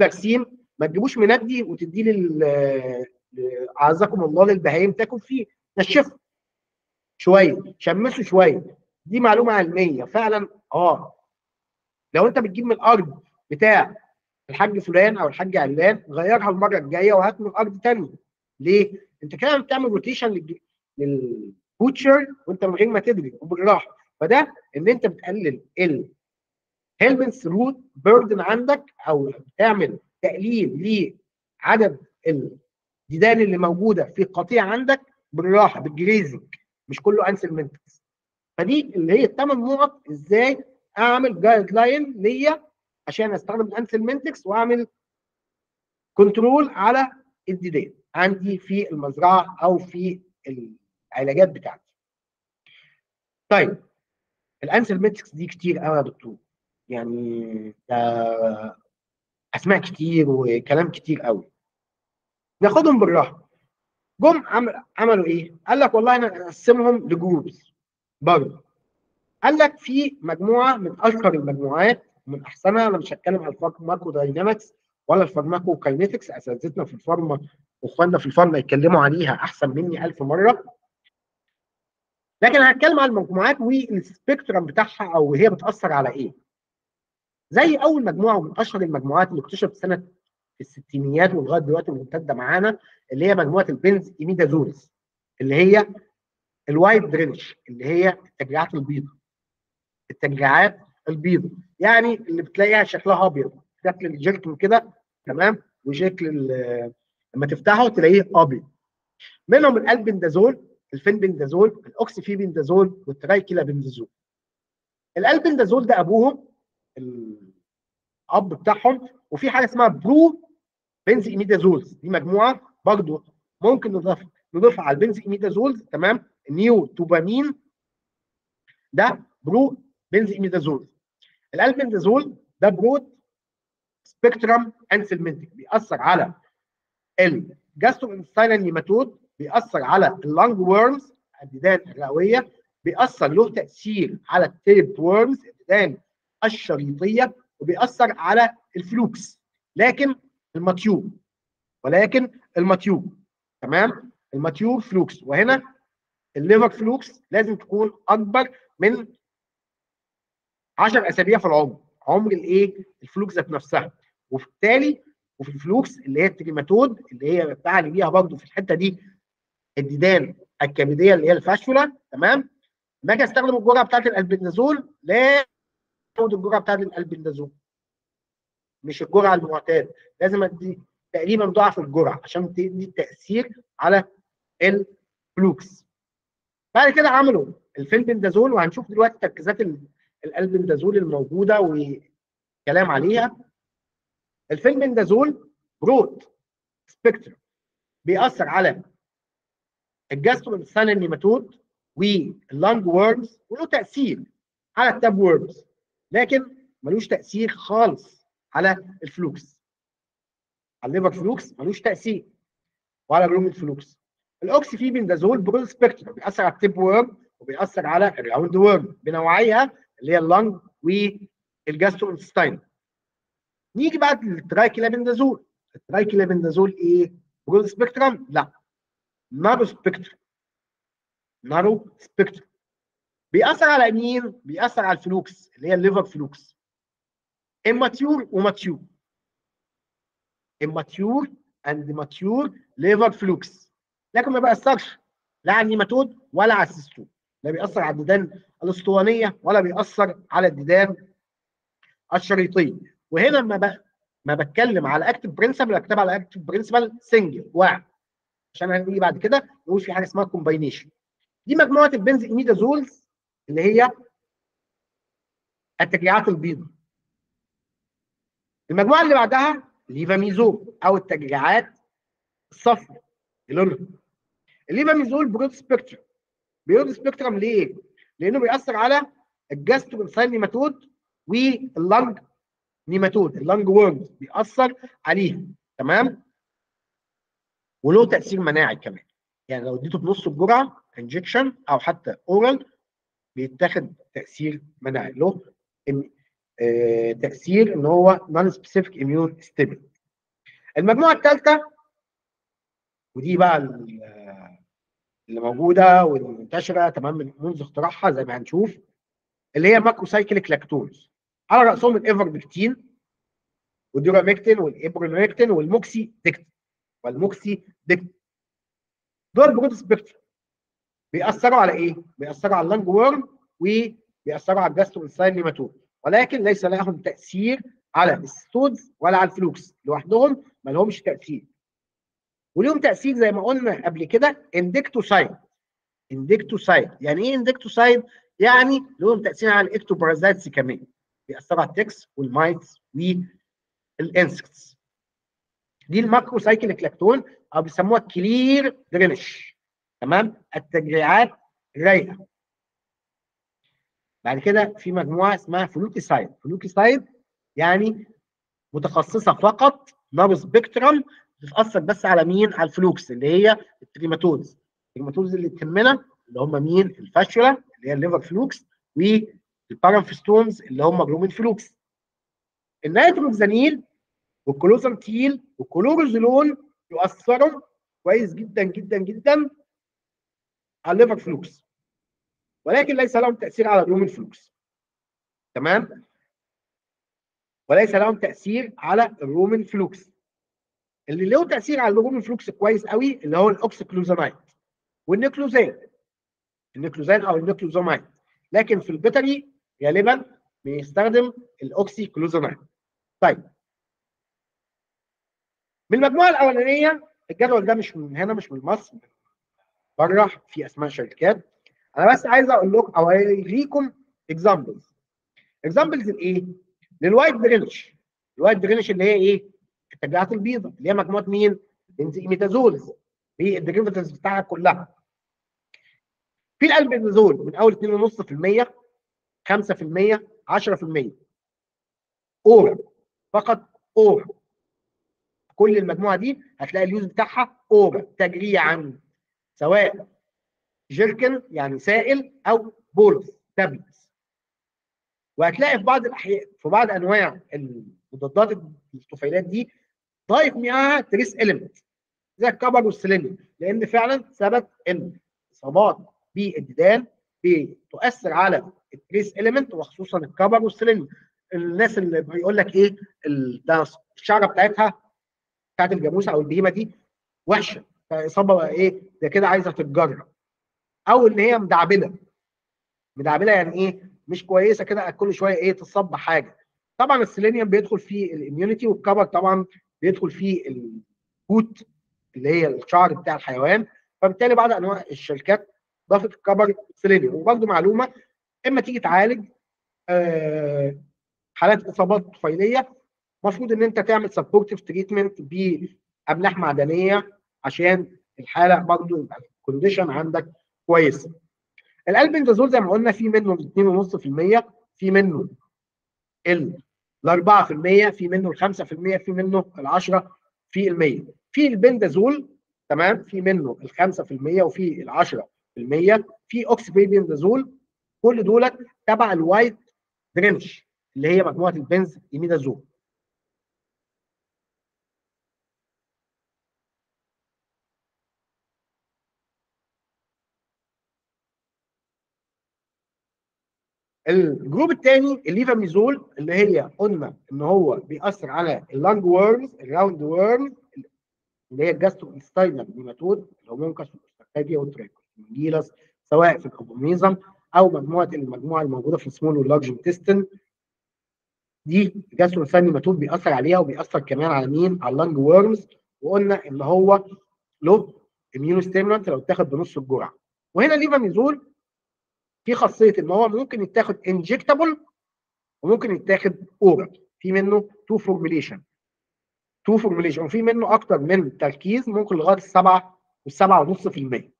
البرسيم ما تجيبوش مندي وتديه لل اعزكم الله للبهايم تاكل فيه نشفه شويه شمسه شويه دي معلومه علميه فعلا اه لو انت بتجيب من الارض بتاع الحاج فلان او الحاج علان غيرها المره الجايه وهات من ارض ثانيه ليه؟ انت كده بتعمل روتيشن للبوتشر وانت من غير ما تدري وبالراحه فده ان انت بتقلل الهيلمنتس روت بيردن عندك او بتعمل تقليل لعدد الديدان اللي موجوده في القطيع عندك بالراحه بالجريزنج مش كله انسلمنتكس فدي اللي هي الثمان نقط ازاي اعمل جايد لاين ليا عشان استخدم الانسلمنتكس واعمل كنترول على الديدان عندي في المزرعه او في العلاجات بتاعتي. طيب الانسلمنتكس دي كتير قوي يا دكتور يعني ده اسماء كتير وكلام كتير قوي ناخدهم بالراحه جم عمل عملوا ايه؟ قال لك والله انا اقسمهم لجروبس برضه قال لك في مجموعه من اشهر المجموعات من احسنها انا مش هتكلم على الفارماكو داينامكس ولا الفارماكو كاينيتكس اساتذتنا في الفارما واخواننا في الفارما يتكلموا عليها احسن مني ألف مره لكن هتكلم على المجموعات والسبيكترم بتاعها او هي بتاثر على ايه زي اول مجموعه ومن اشهر المجموعات اللي اكتشفت سنه في الستينيات ولغايه دلوقتي ممتده معانا اللي هي مجموعه البنز ايميدازولز اللي هي الوايت درينش اللي هي التجريعات البيضاء التجريعات البيضاء يعني اللي بتلاقيها شكلها ابيض شكل الجيركن كده تمام وشكل لما تفتحه تلاقيه ابيض منهم الالبندازول الفينبندازول الاوكسيفيبندازول والترايكيلابندازول الالبندازول ده ابوهم الاب بتاعهم وفي حاجه اسمها برو بنز ايميدازولز دي مجموعه برضو ممكن نضيف نضيفها على البنز ايميدازولز تمام نيو توبامين ده برو بنز ايميدازول الالبندازول ده برود سبيكترم انسلمنتك بيأثر على الجاسترو انستاينال نيماتود بيأثر على اللانج وورمز الديدان الرئويه بيأثر له تأثير على التيب وورمز الديدان الشريطيه وبيأثر على الفلوكس لكن الماتيوب ولكن الماتيوب تمام الماتيوب فلوكس وهنا الليفر فلوكس لازم تكون اكبر من 10 اسابيع في العمر عمر الايه الفلوكس ذات نفسها وبالتالي وفي الفلوكس اللي هي التريماتود اللي هي بتعني بيها برضه في الحته دي الديدان الكبديه اللي هي الفاشولا تمام لما اجي استخدم الجرعه بتاعت الالبندازول لا ازود الجرعه بتاعت الالبندازول مش الجرعه المعتاد لازم ادي تقريبا ضعف الجرعه عشان تدي التاثير على الفلوكس بعد كده عملوا الفيلبندازول وهنشوف دلوقتي تركيزات الالبندازول الموجوده وكلام عليها الفيلبندازول برود سبيكترم بيأثر على الجاستروانتستان النيماتود واللانج وورمز وله تأثير على التاب وورمز لكن ملوش تأثير خالص على الفلوكس على الليفر فلوكس ملوش تأثير وعلى الروم الفلوكس الاوكسيفيبندازول برود سبيكترم بيأثر على التيب وورم وبيأثر على الراوند وورم بنوعيها اللي هي اللنج والجاستروانتستاين نيجي بعد للترايكلابندازول الترايكلابندازول ايه؟ برود سبيكترم؟ لا نارو سبيكترم نارو سبيكترم بيأثر على مين؟ بيأثر على الفلوكس اللي هي الليفر فلوكس اماتيور وماتيور اماتيور اند ماتيور ليفر فلوكس لكن ما بيأثرش لا على النيماتود ولا على السيستول لا بيأثر على الديدان الاسطوانيه ولا بيأثر على الديدان الشريطيه وهنا ما ب... ما بتكلم على اكتف برنسبل بكتب على اكتف برنسبل سنجل واحد عشان هنيجي بعد كده نقول في حاجه اسمها كومباينيشن دي مجموعه البنز ايميدازولز اللي هي التجريعات البيضاء المجموعه اللي بعدها ليفاميزول او التجريعات الصفراء لونها الليفاميزول برود سبيكترم برود سبيكترم ليه؟ لانه بيأثر على الجاستروساين نيماتود واللنج نيماتود اللنج وورمز بيأثر عليها تمام؟ وله تأثير مناعي كمان يعني لو اديته بنص الجرعه انجكشن او حتى اورال بيتاخد تاثير مناعي له آه تاثير ان هو نون سبيسيفيك اميون ستيبل المجموعه الثالثه ودي بقى اللي موجوده والمنتشره تمام من منذ اختراعها زي ما هنشوف اللي هي ماكروسايكليك لاكتوز على راسهم الايفرمكتين والديورامكتين والابرونكتين والموكسي ديكتين والموكسي ديكتين دول برود سبيكترم بيأثروا على ايه؟ بيأثروا على اللنج وورم وبيأثروا على الجاستروانساين نيماتود ولكن ليس لهم تأثير على الستودز ولا على الفلوكس لوحدهم ما لهمش تأثير وليهم تأثير زي ما قلنا قبل كده اندكتوسايد اندكتوسايد يعني ايه اندكتوسايد؟ يعني لهم تأثير على الاكتوبارازايتس كمان بيأثروا على التكس والمايتس والانسكتس دي الماكرو سايكليك لاكتون او بيسموها كلير درينش تمام التجريعات رايقه بعد كده في مجموعه اسمها فلوكيسايد فلوكيسايد يعني متخصصه فقط نار سبيكترم بتتاثر بس على مين؟ على الفلوكس اللي هي التريماتودز التريماتودز اللي تهمنا اللي هم مين؟ الفاشولا اللي هي الليفر فلوكس والبارامفستونز اللي هم جرومين فلوكس النيتروكسانيل والكلوزانتيل والكلوروزولون يؤثروا كويس جدا جدا جدا على الليفر فلوكس ولكن ليس لهم تاثير على الرومين فلوكس تمام وليس لهم تاثير على الرومين فلوكس اللي له تاثير على الرومين فلوكس كويس قوي اللي هو الاوكسيكلوزامايد والنيكلوزان النيكلوزان او النيكلوزامايد لكن في البيطري غالبا بيستخدم الاوكسيكلوزامايد طيب من المجموعه الاولانيه الجدول ده مش من هنا مش من مصر بره في اسماء شركات انا بس عايز اقول لكم او اوريكم اكزامبلز اكزامبلز لايه؟ للوايت درينش الوايت درينش اللي هي ايه؟ التجريعات البيضاء اللي هي مجموعه مين؟ بنزيميتازولز بالديريفاتيفز بتاعها كلها في الالبندازول من اول 2.5% 5% 10% اورا فقط اورا كل المجموعه دي هتلاقي اليوز بتاعها اورا تجريعا سواء جيركن يعني سائل او بولس تابلتس وهتلاقي في بعض الاحيان في بعض انواع المضادات الطفيلات دي ضايف معاها تريس اليمنت زي الكبر والسيلينيوم لان فعلا ثبت ان اصابات بالديدان بتؤثر على التريس اليمنت وخصوصا الكبر والسيلينيوم الناس اللي بيقول لك ايه الشعره بتاعتها بتاعت الجاموسه او البهيمه دي وحشه فاصابه ايه ده كده عايزه تتجرب او ان هي مدعبله مدعبله يعني ايه مش كويسه كده كل شويه ايه تصاب بحاجه طبعا السيلينيوم بيدخل في الاميونيتي والكبر طبعا بيدخل في الكوت اللي هي الشعر بتاع الحيوان فبالتالي بعض انواع الشركات ضافت الكبر سيلينيوم وبرده معلومه اما تيجي تعالج آه حالات اصابات طفيليه المفروض ان انت تعمل سبورتيف تريتمنت باملاح معدنيه عشان الحاله برضه يبقى الكونديشن عندك كويسه. الالبندازول زي ما قلنا في منه 2.5% في منه ال 4% في منه ال 5% في منه ال 10 في المية في البندازول تمام في منه ال 5% وفي ال 10% في اوكسبيبندازول كل دول تبع الوايت درينش اللي هي مجموعه البنز ايميدازول الجروب الثاني الليفاميزول اللي هي قلنا ان هو بيأثر على اللانج وورمز الراوند وورمز اللي هي الجاسترو انستاينال نيماتود اللي هو مونكس والاستاكاديا والترايكوس سواء في الكوبوميزم او مجموعه المجموعه الموجوده في السمول واللارج انتستين دي جاسترو انستاينال نيماتود بيأثر عليها وبيأثر كمان على مين؟ على اللانج وورمز وقلنا ان هو له اميونو ستيمولانت لو اتاخد بنص الجرعه وهنا الليفاميزول في خاصيه ان هو ممكن يتاخد انجكتابل وممكن يتاخد اورال في منه تو فورميليشن تو فورميليشن وفي منه اكتر من تركيز ممكن لغايه السبعه والسبعه ونص في المية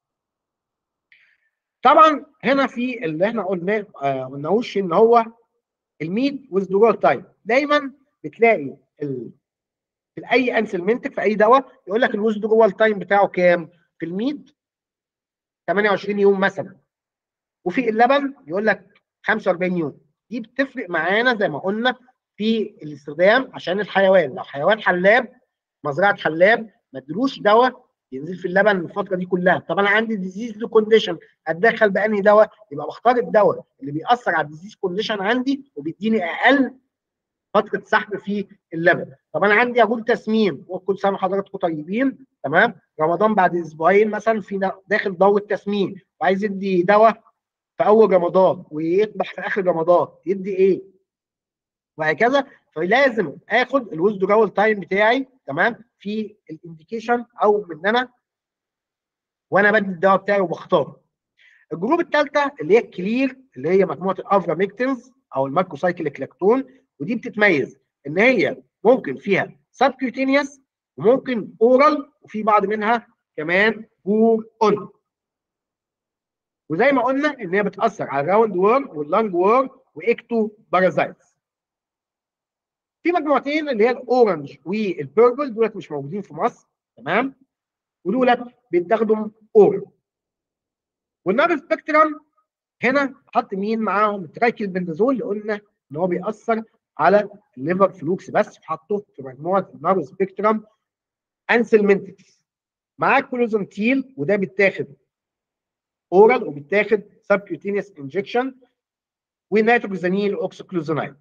طبعا هنا في اللي احنا قلناه آه قلناهوش ان هو الميد ويزدرول تايم دايما بتلاقي ال... في اي انسلمنتك في اي دواء يقول لك الويزدرول تايم بتاعه كام في الميد 28 يوم مثلا وفي اللبن يقول لك 45 يوم دي بتفرق معانا زي ما قلنا في الاستخدام عشان الحيوان لو حيوان حلاب مزرعه حلاب ما ادلوش دواء ينزل في اللبن الفتره دي كلها طب انا عندي ديزيز كونديشن اتدخل بانهي دواء يبقى بختار الدواء اللي بيأثر على الديزيز كونديشن عندي وبيديني اقل فتره سحب في اللبن طب انا عندي اقول تسمين وكل سنه وحضراتكم طيبين تمام رمضان بعد اسبوعين مثلا في داخل دوره تسمين وعايز يدي دواء في اول رمضان ويطبح في اخر رمضان يدي ايه وهكذا فلازم اخد الويزدرول تايم بتاعي تمام في الانديكيشن او من انا وانا بدي الدواء بتاعي وبختاره الجروب الثالثه اللي هي الكلير اللي هي مجموعه الافراميكتنز او الماكروسايكل كلاكتون ودي بتتميز ان هي ممكن فيها سبكيوتينيوس وممكن اورال وفي بعض منها كمان بور اون وزي ما قلنا ان هي بتاثر على الراوند وورم واللانج وورم واكتو بارازايتس في مجموعتين اللي هي الاورنج والبيربل دولت مش موجودين في مصر تمام ودولت بيتاخدوا اورال والنار سبيكترم هنا حط مين معاهم الترايكل بندازول اللي قلنا ان هو بيأثر على الليفر فلوكس بس حطه في مجموعه النار سبيكترم انسلمنتكس معاه كلوزنتيل وده بيتاخد اورال وبيتاخد سبكيوتينيوس انجكشن ونيتروكسانيل اوكسيكلوزونايد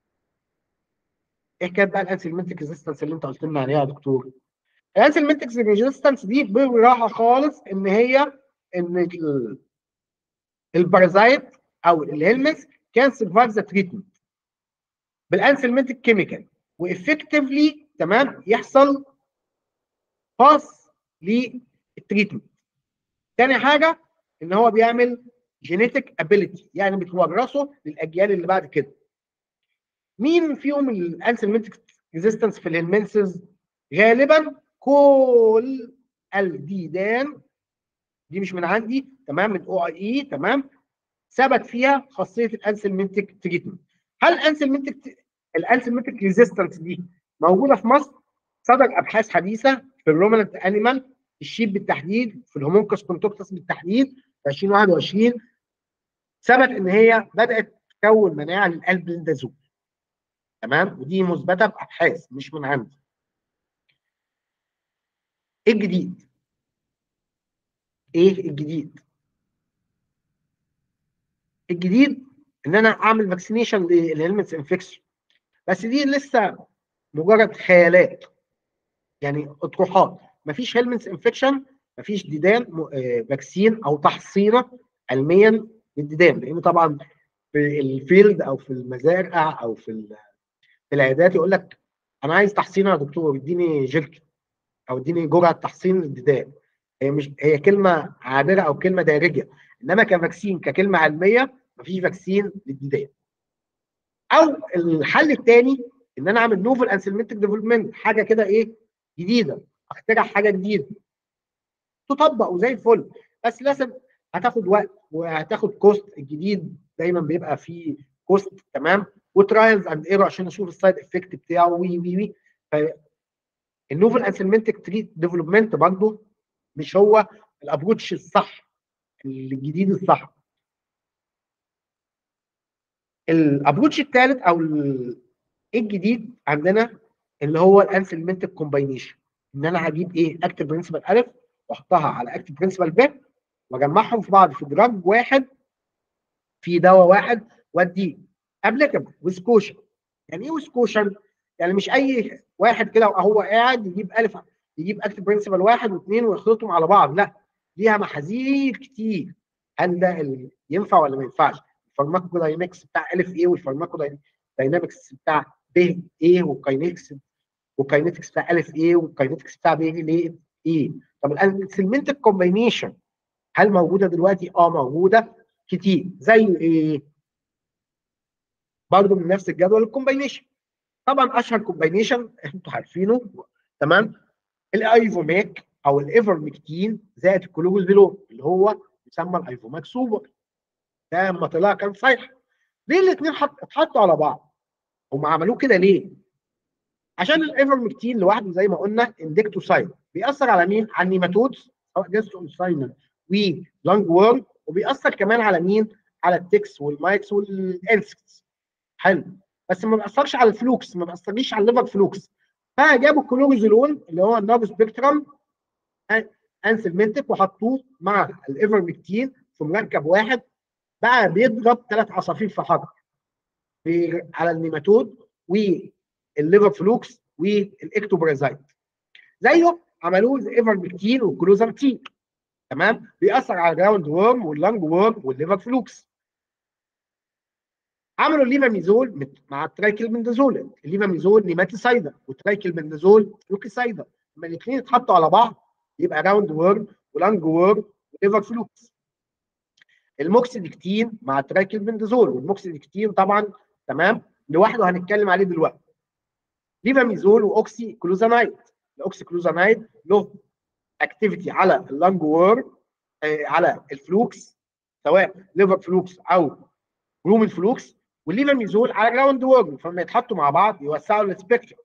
ايه كانت بقى الانسلمنتك ريزيستنس اللي انت قلت لنا عليها يا دكتور الانسلمنتك ريزيستنس دي بالراحه خالص ان هي ان البارازايت او الهيلمس كان سرفايف ذا تريتمنت بالانسلمنتك كيميكال وافكتفلي تمام يحصل باس للتريتمنت تاني حاجه ان هو بيعمل جينيتك ابيليتي يعني بتورثه للاجيال اللي بعد كده مين فيهم الانسلمنتك ريزيستنس في الهلمنسز غالبا كل الديدان دي مش من عندي تمام من او اي تمام ثبت فيها خاصيه الانسلمنتك تريتمنت هل الانسلمنتك الانسلمنتك ريزيستنس دي موجوده في مصر صدر ابحاث حديثه في الرومننت انيمال الشيب بالتحديد في الهومونكس كونتوكتس بالتحديد في 2021 ثبت ان هي بدات تكون مناعه للقلب للدازول تمام ودي مثبته بابحاث مش من عندي ايه الجديد ايه الجديد الجديد ان انا اعمل فاكسينيشن للهلمنتس انفكشن بس دي لسه مجرد خيالات يعني اطروحات مفيش هيلمنتس انفكشن مفيش ديدان فاكسين او تحصينه علميا للديدان لان طبعا في الفيلد او في المزارع او في في العيادات يقول لك انا عايز تحصينه يا دكتور اديني جلك او اديني جرعه تحصين للديدان هي مش هي كلمه عابره او كلمه دارجه انما كفاكسين ككلمه علميه مفيش فاكسين للديدان او الحل الثاني ان انا اعمل نوفل انسلمنتك ديفلوبمنت حاجه كده ايه جديده اخترع حاجه جديده تطبق وزي الفل بس لازم هتاخد وقت وهتاخد كوست الجديد دايما بيبقى فيه كوست تمام وترايلز اند ايرور عشان اشوف السايد افكت بتاعه وي وي وي النوفل انسلمنتك تريت ديفلوبمنت برضه مش هو الابروتش الصح الجديد الصح الابروتش الثالث او الجديد عندنا اللي هو الانسلمنتك كومباينيشن ان انا هجيب ايه اكتف برنسبل الف واحطها على اكتف برنسبل ب واجمعهم في بعض في دراج واحد في دواء واحد واديه ابليكابل وسكوشن يعني ايه وسكوشن؟ يعني مش اي واحد كده وهو قاعد يجيب الف يجيب اكتف برنسبل واحد واثنين ويخلطهم على بعض لا ليها محاذير كتير هل ده ينفع ولا ما ينفعش؟ الفارماكو داينامكس بتاع الف ايه والفارماكو داينامكس بتاع ب ايه والكاينكس والكاينetics بتاع الف ايه والكاينetics بتاع ب ليه ايه طب الانسلمنتك كومباينيشن هل موجوده دلوقتي؟ اه موجوده كتير زي ايه؟ برضه من نفس الجدول الكومباينيشن طبعا اشهر كومباينيشن انتوا عارفينه تمام الايفوماك او الايفرمكتين زائد الكلوروزيلون اللي هو يسمى الايفوماك سوبر ده لما طلع كان صحيح ليه الاثنين اتحطوا على بعض؟ هم عملوه كده ليه؟ عشان الايفرمكتين لوحده زي ما قلنا اندكتوسايد بيأثر على مين؟ على النيماتودز سواء جاستروساينال ولانج وورم وبيأثر كمان على مين؟ على التكس والمايكس والانسكتس حلو بس ما بيأثرش على الفلوكس ما بيأثرش على الليفر فلوكس فجابوا الكلوروزيلون اللي هو النارو سبيكترم انسلمنتك وحطوه مع الايفرمكتين في مركب واحد بقى بيضرب ثلاث عصافير في حجر على النيماتود والليفر فلوكس والاكتوبرازايت زيه عملوه الايفرمكتين والكلوزامتين تمام بيأثر على الجراوند وورم واللانج وورم والليفر فلوكس عملوا الليفاميزول مع الترايكلبندازول الليفاميزول نيماتيسايدا والترايكلبندازول فلوكيسايدا لما الاثنين يتحطوا على بعض يبقى راوند وورم ولانج وورم وليفر فلوكس الموكسيدكتين مع الترايكلبندازول والموكسيدكتين طبعا تمام لوحده هنتكلم عليه دلوقتي ليفاميزول واوكسي كلوزانايد الاوكسي كلوزانايد له اكتيفيتي على اللانج وورم آه على الفلوكس سواء ليفر فلوكس او رومن فلوكس والليفاميزول على جراوند وورم فلما يتحطوا مع بعض يوسعوا السبيكترم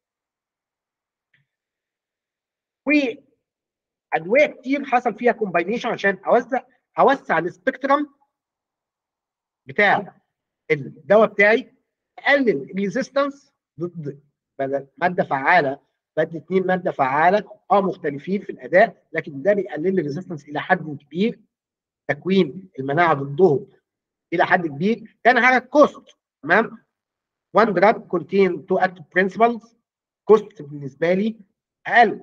وادويه كتير حصل فيها كومباينيشن عشان اوسع اوسع السبيكترم بتاع الدواء بتاعي اقلل ريزيستنس ضد بدل ماده فعاله بدل اثنين ماده فعاله اه مختلفين في الاداء لكن ده بيقلل الريزيستنس الى حد كبير تكوين المناعه ضدهم الى حد كبير تاني حاجه الكوست تمام 1 drug contain two active principles كوست بالنسبه لي اقل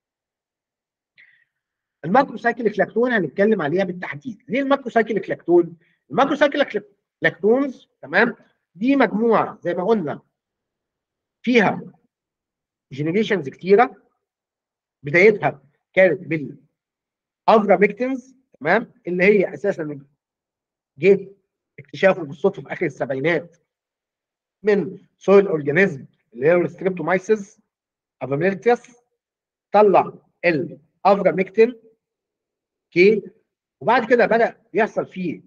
الماكرو سايكل لاكتون هنتكلم عليها بالتحديد ليه الماكرو سايكل لاكتون الماكرو سايكل لاكتونز تمام دي مجموعه زي ما قلنا فيها جنريشنز كتيره بدايتها كانت بالافراميكتنز تمام اللي هي اساسا جه اكتشافه بالصدفه في اخر السبعينات من سويل اورجانيزم اللي هي الستريبتومايسيس افاميلتيس طلع الافراميكتين اوكي وبعد كده بدا يحصل فيه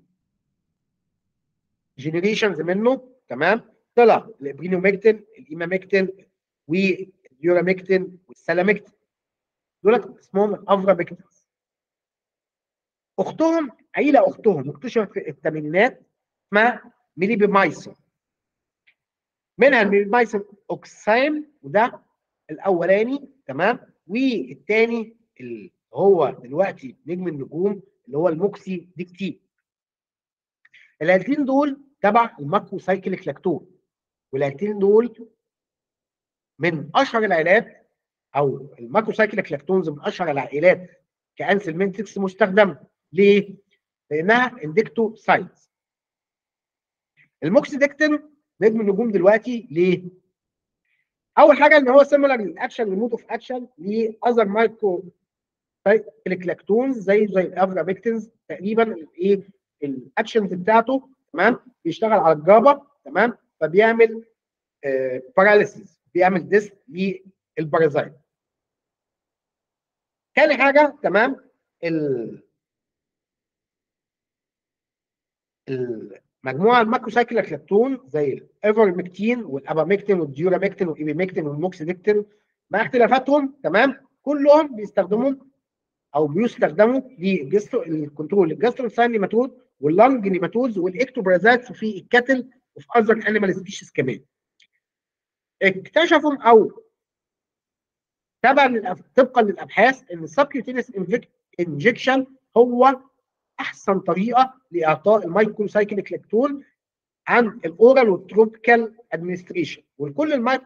جنريشنز منه تمام طلع الابرينوميكتين الايماميكتين واليوراميكتين والسلاميكتين دول اسمهم الافراميكتينز اختهم عيله اختهم اكتشفت في الثمانينات اسمها ميليبيمايسين منها الميليبيمايسين اوكسايم وده الاولاني تمام والثاني اللي هو دلوقتي نجم النجوم اللي هو الموكسي ديكتين العيلتين دول تبع الماكرو سايكليك لاكتون والعيلتين دول من اشهر العائلات او الماكرو سايكليك لاكتونز من اشهر العائلات كانسلمنتكس مستخدمه ليه؟ لانها اندكتو سايتس الموكسيدكتين نجم النجوم دلوقتي ليه؟ اول حاجه ان هو سيميلر للاكشن للمود اوف اكشن لاذر مايكرو لاكتونز زي زي الافراميكتنز تقريبا الايه الاكشنز بتاعته تمام بيشتغل على الجابا تمام فبيعمل آه باراليسيس بيعمل ديس للبارازايت تاني حاجه تمام ال المجموعه الماكروسايكليك لاكتون زي الايفرمكتين والابامكتين والديورامكتين والايبيمكتين والموكسيدكتين مع اختلافاتهم تمام كلهم بيستخدموا او بيستخدموا للجسترو الكنترول الجاستروساين نيماتود واللانج نيماتودز والاكتوبرازات في الكاتل وفي اذر انيمال سبيشيز كمان اكتشفوا او تبعا طبقا للابحاث ان السبكيوتينس انجكشن هو احسن طريقه لاعطاء المايكرو سايكليك لاكتون عن الاورال والتروبيكال ادمنستريشن والكل المايك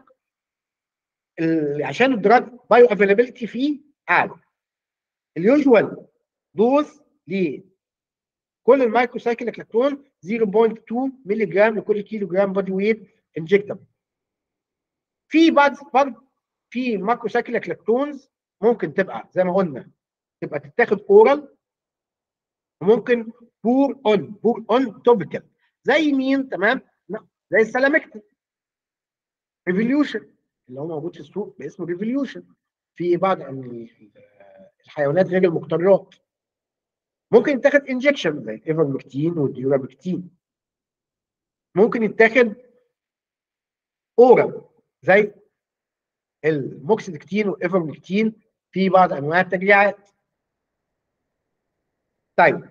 عشان الدراج بايو افيلابيلتي فيه اعلى اليوجوال دوز ل كل المايكرو سايكليك لاكتون 0.2 مللي جرام لكل كيلو جرام بودي ويت انجكتبل في بعض برضه في مايكرو سايكليك لاكتونز ممكن تبقى زي ما قلنا تبقى تتاخد اورال وممكن بور اون بور اون توبيكال زي مين تمام زي السلامكتين ريفوليوشن اللي هو موجود في السوق باسمه ريفوليوشن في بعض الحيوانات غير المقترات ممكن يتاخد انجكشن زي الايفرمكتين والديورامكتين ممكن يتاخد اورال زي الموكسيدكتين والايفرمكتين في بعض انواع التجريعات طيب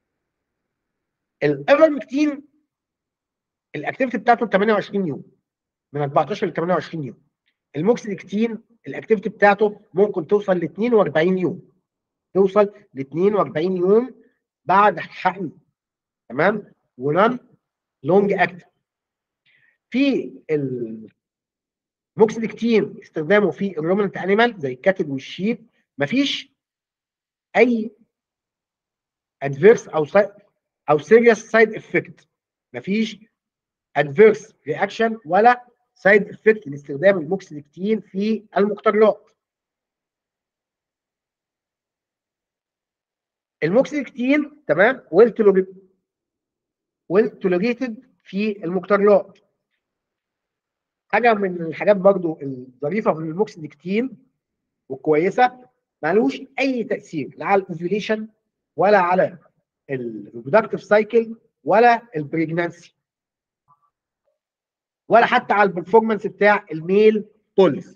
الايفرمكتين الاكتيفيتي بتاعته 28 يوم من 14 ل 28 يوم الموكسيدكتين الاكتيفيتي بتاعته ممكن توصل ل 42 يوم توصل ل 42 يوم بعد الحقن تمام ونان لونج اكتف في الموكسيدكتين استخدامه في الرومنت انيمال زي الكاتل والشيب مفيش اي ادفيرس او او سيريس سايد افكت مفيش ادفيرس رياكشن ولا سايد افكت لاستخدام الموكسيدكتين في المقترلات الموكسيدكتين تمام ويل ويل توليريتد في المقترلات حاجه من الحاجات برضو الظريفه في الموكسيدكتين والكويسه مالوش اي تاثير لا على الاوفيليشن ولا على الريبرودكتيف سايكل ولا البريجنانسي ولا حتى على البرفورمانس بتاع الميل بولز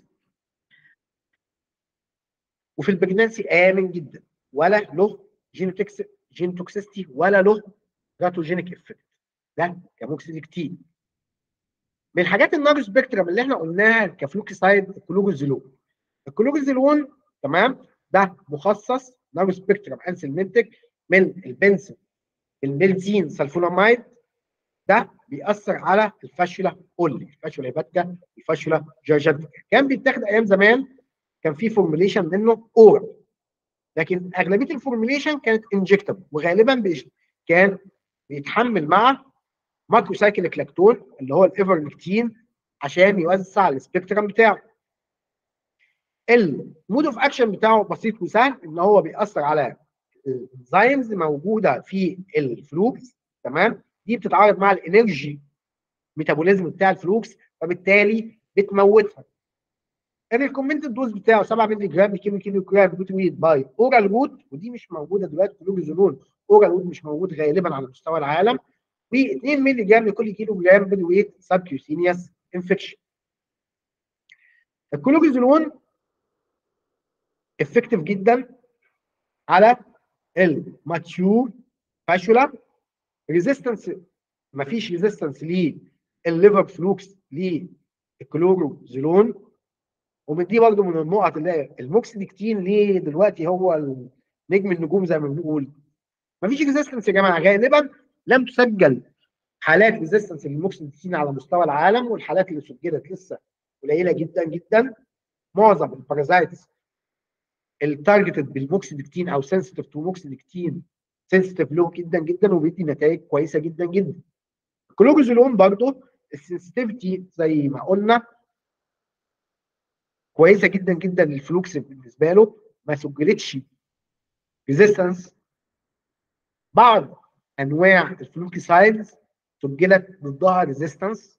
وفي البريجنانسي امن جدا ولا له جينوتكس جين توكسيستي ولا له جاتوجينيك افكت ده كموكسيدكتين من الحاجات النار سبيكترم اللي احنا قلناها كفلوكسايد الكلوجوزيلون الكلوجوزيلون تمام ده مخصص نار سبيكترم انسلمنتك من البنسل البنزين سلفونامايد ده بيأثر على الفاشولا اولي الفاشولا هيباتيكا الفاشولا جارجنتيكا كان بيتاخد ايام زمان كان في فورميليشن منه اورال لكن اغلبيه الفورميليشن كانت انجكتبل وغالبا بيش كان بيتحمل مع ماكرو سايكليك لاكتون اللي هو الايفرمكتين عشان يوسع السبيكترم بتاعه المود اوف اكشن بتاعه بسيط وسهل ان هو بيأثر على الانزيمز موجوده في الفلوكس تمام دي بتتعارض مع الانرجي ميتابوليزم بتاع الفلوكس فبالتالي بتموتها الريكومندد دوز بتاعه 7 مللي جرام لكيلو كيلو جرام روت ويت باي اورال وود ودي مش موجوده دلوقتي كلوجيزولون اورال وود مش موجود غالبا على مستوى العالم و2 مللي جرام لكل كيلو جرام بودي ويت سبكيوسينيوس انفكشن الكلوجيزولون افكتيف جدا على الماتيور فاشولا ريزيستنس مفيش ريزيستنس للليفر فلوكس للكلوروزولون ومن دي برضه من النقط اللي هي الموكسيدكتين ليه دلوقتي هو نجم النجوم زي ما بنقول مفيش ريزيستنس يا جماعه غالبا لم تسجل حالات ريزيستنس للموكسيدكتين على مستوى العالم والحالات اللي سجلت لسه قليله جدا جدا معظم البارازايتس التارجتد بالموكسيدكتين او سنسيتيف تو موكسيدكتين سنسيتيف له جدا جدا وبيدي نتائج كويسه جدا جدا الكلوجوزولون برضه السنسيتيفيتي زي ما قلنا كويسه جدا جدا للفلوكس بالنسبه له ما سجلتش ريزيستنس بعض انواع الفلوكيسايدز سجلت ضدها ريزيستنس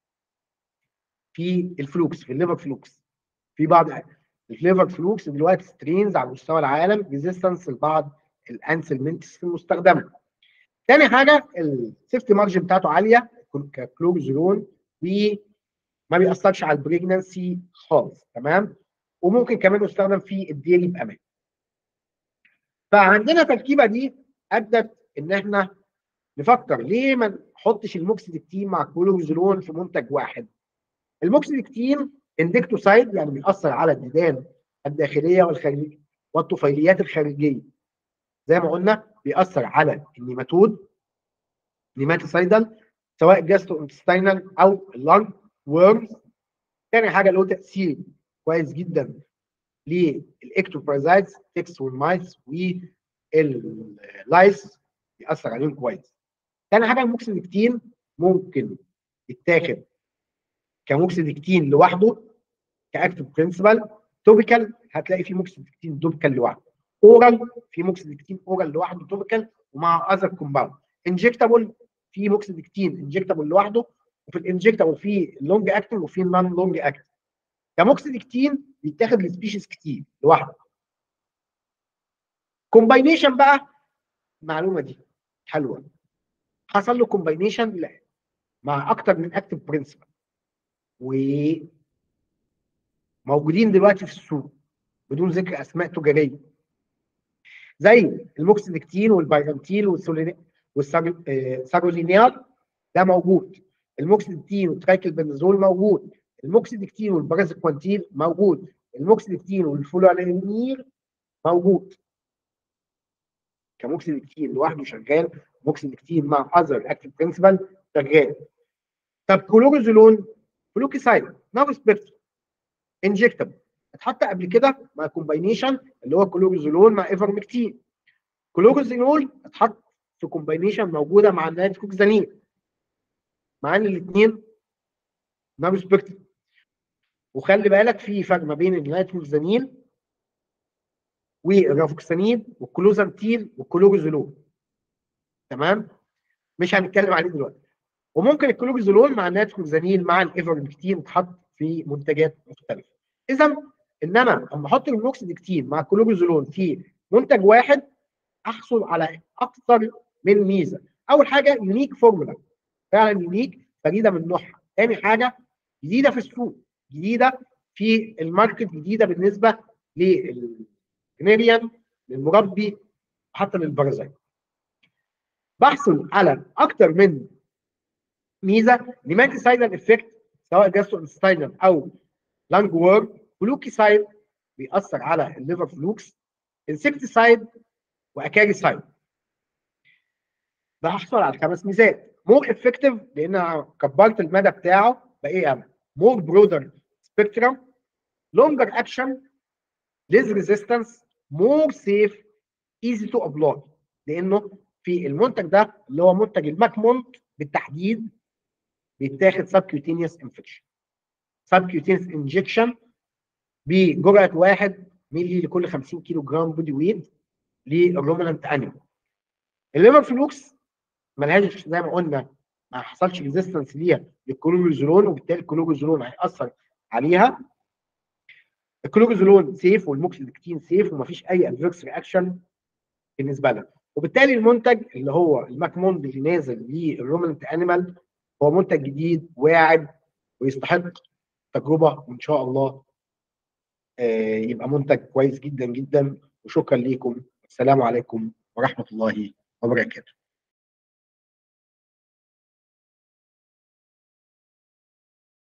في الفلوكس في الليفر فلوكس في بعض الفليفر فلوكس دلوقتي سترينز على مستوى العالم ريزيستنس لبعض الانسلمنتس المستخدمه. تاني حاجه السيفتي مارجن بتاعته عاليه ككلوزون وما بيأثرش على البريجنسي خالص تمام؟ وممكن كمان يستخدم في الديري بامان. فعندنا التركيبه دي ادت ان احنا نفكر ليه ما نحطش الموكسيدكتين مع الكلوزولون في منتج واحد؟ الموكسيدكتين اندكتوسايد يعني بيأثر على الديدان الداخليه والخارجيه والطفيليات الخارجيه زي ما قلنا بيأثر على النيماتود نيماتوسايدال سواء جاستو انتستينال او اللانج وورمز تاني حاجه له تاثير كويس جدا للاكتوبرازايتس تكس والمايس واللايس بيأثر عليهم كويس تاني حاجه الموكسيدكتين ممكن يتاخد كموكسيدكتين لوحده كاكتف برنسبل توبيكال هتلاقي في موكسيدكتين توبيكال لوحده اورال في موكسيدكتين اورال لوحده توبيكال ومع اذر كومباوند انجكتابل في موكسيدكتين انجكتابل لوحده وفي الانجكتابل في لونج اكتنج وفي نون لونج اكتنج كموكسيدكتين بيتاخد لسبيشيز كتير لوحده كومباينيشن بقى المعلومه دي حلوه حصل له كومباينيشن مع اكتر من اكتف برنسبل وموجودين دلوقتي في السوق بدون ذكر اسماء تجاريه زي الموكسيدكتين والبايرانتيل والسارولينيال ده موجود الموكسيدكتين والترايكلبنزول موجود الموكسيدكتين والبرازيكوانتيل موجود الموكسيدكتين والفلانيل موجود كموكسيدكتين لوحده شغال موكسيدكتين مع اذر اكتيف برنسبل شغال طب كلوروزولون فلوكيسايد نار سبيكتر انجكتبل اتحط قبل كده مع كومباينيشن اللي هو كلوروزولون مع ايفرمكتين كلوروزينول اتحط في كومباينيشن موجوده مع النيتروكسانين مع ان الاثنين نار سبيكتر وخلي بالك في فرق ما بين النيتروكسانين والرافوكسانين والكلوزانتين والكلوروزولون تمام مش هنتكلم عليه دلوقتي وممكن الكلوروزولون مع النيتروكسانين مع الايفرمكتين يتحط في منتجات مختلفه اذا انما لما احط الموكسيدكتين مع الكلوروزولون في منتج واحد احصل على اكثر من ميزه اول حاجه يونيك فورمولا فعلا يونيك فريده من نوعها ثاني حاجه جديده في السوق جديده في الماركت جديده بالنسبه للجنيريان للمربي حتى للبرازيل بحصل على اكثر من ميزه لمانتي سايدال افكت سواء جاستو انستاينال او لانج وورم فلوكيسايد بيأثر على الليفر فلوكس انسكتيسايد واكاريسايد ده هحصل على خمس ميزات مور افكتيف لان انا كبرت المدى بتاعه بايه انا مور برودر سبيكترم لونجر اكشن ليز ريزيستنس مور سيف ايزي تو ابلاي لانه في المنتج ده اللي هو منتج الماكمونت بالتحديد بيتاخد سبكيوتينيوس انفكشن سبكيوتينيوس انجكشن بجرعه 1 مللي لكل 50 كيلو جرام بودي ويت للرومنانت انيمال الليفر فلوكس ملهاش زي ما قلنا ما حصلش ريزيستنس ليها للكلوروزولون وبالتالي الكلوروزولون هيأثر عليها الكلوروزولون سيف والموكسيدكتين سيف ومفيش اي ادفيرس رياكشن بالنسبه لها وبالتالي المنتج اللي هو الماكموند اللي نازل للرومنانت انيمال هو منتج جديد واعد ويستحق تجربه وان شاء الله يبقى منتج كويس جدا جدا وشكرا ليكم السلام عليكم ورحمه الله وبركاته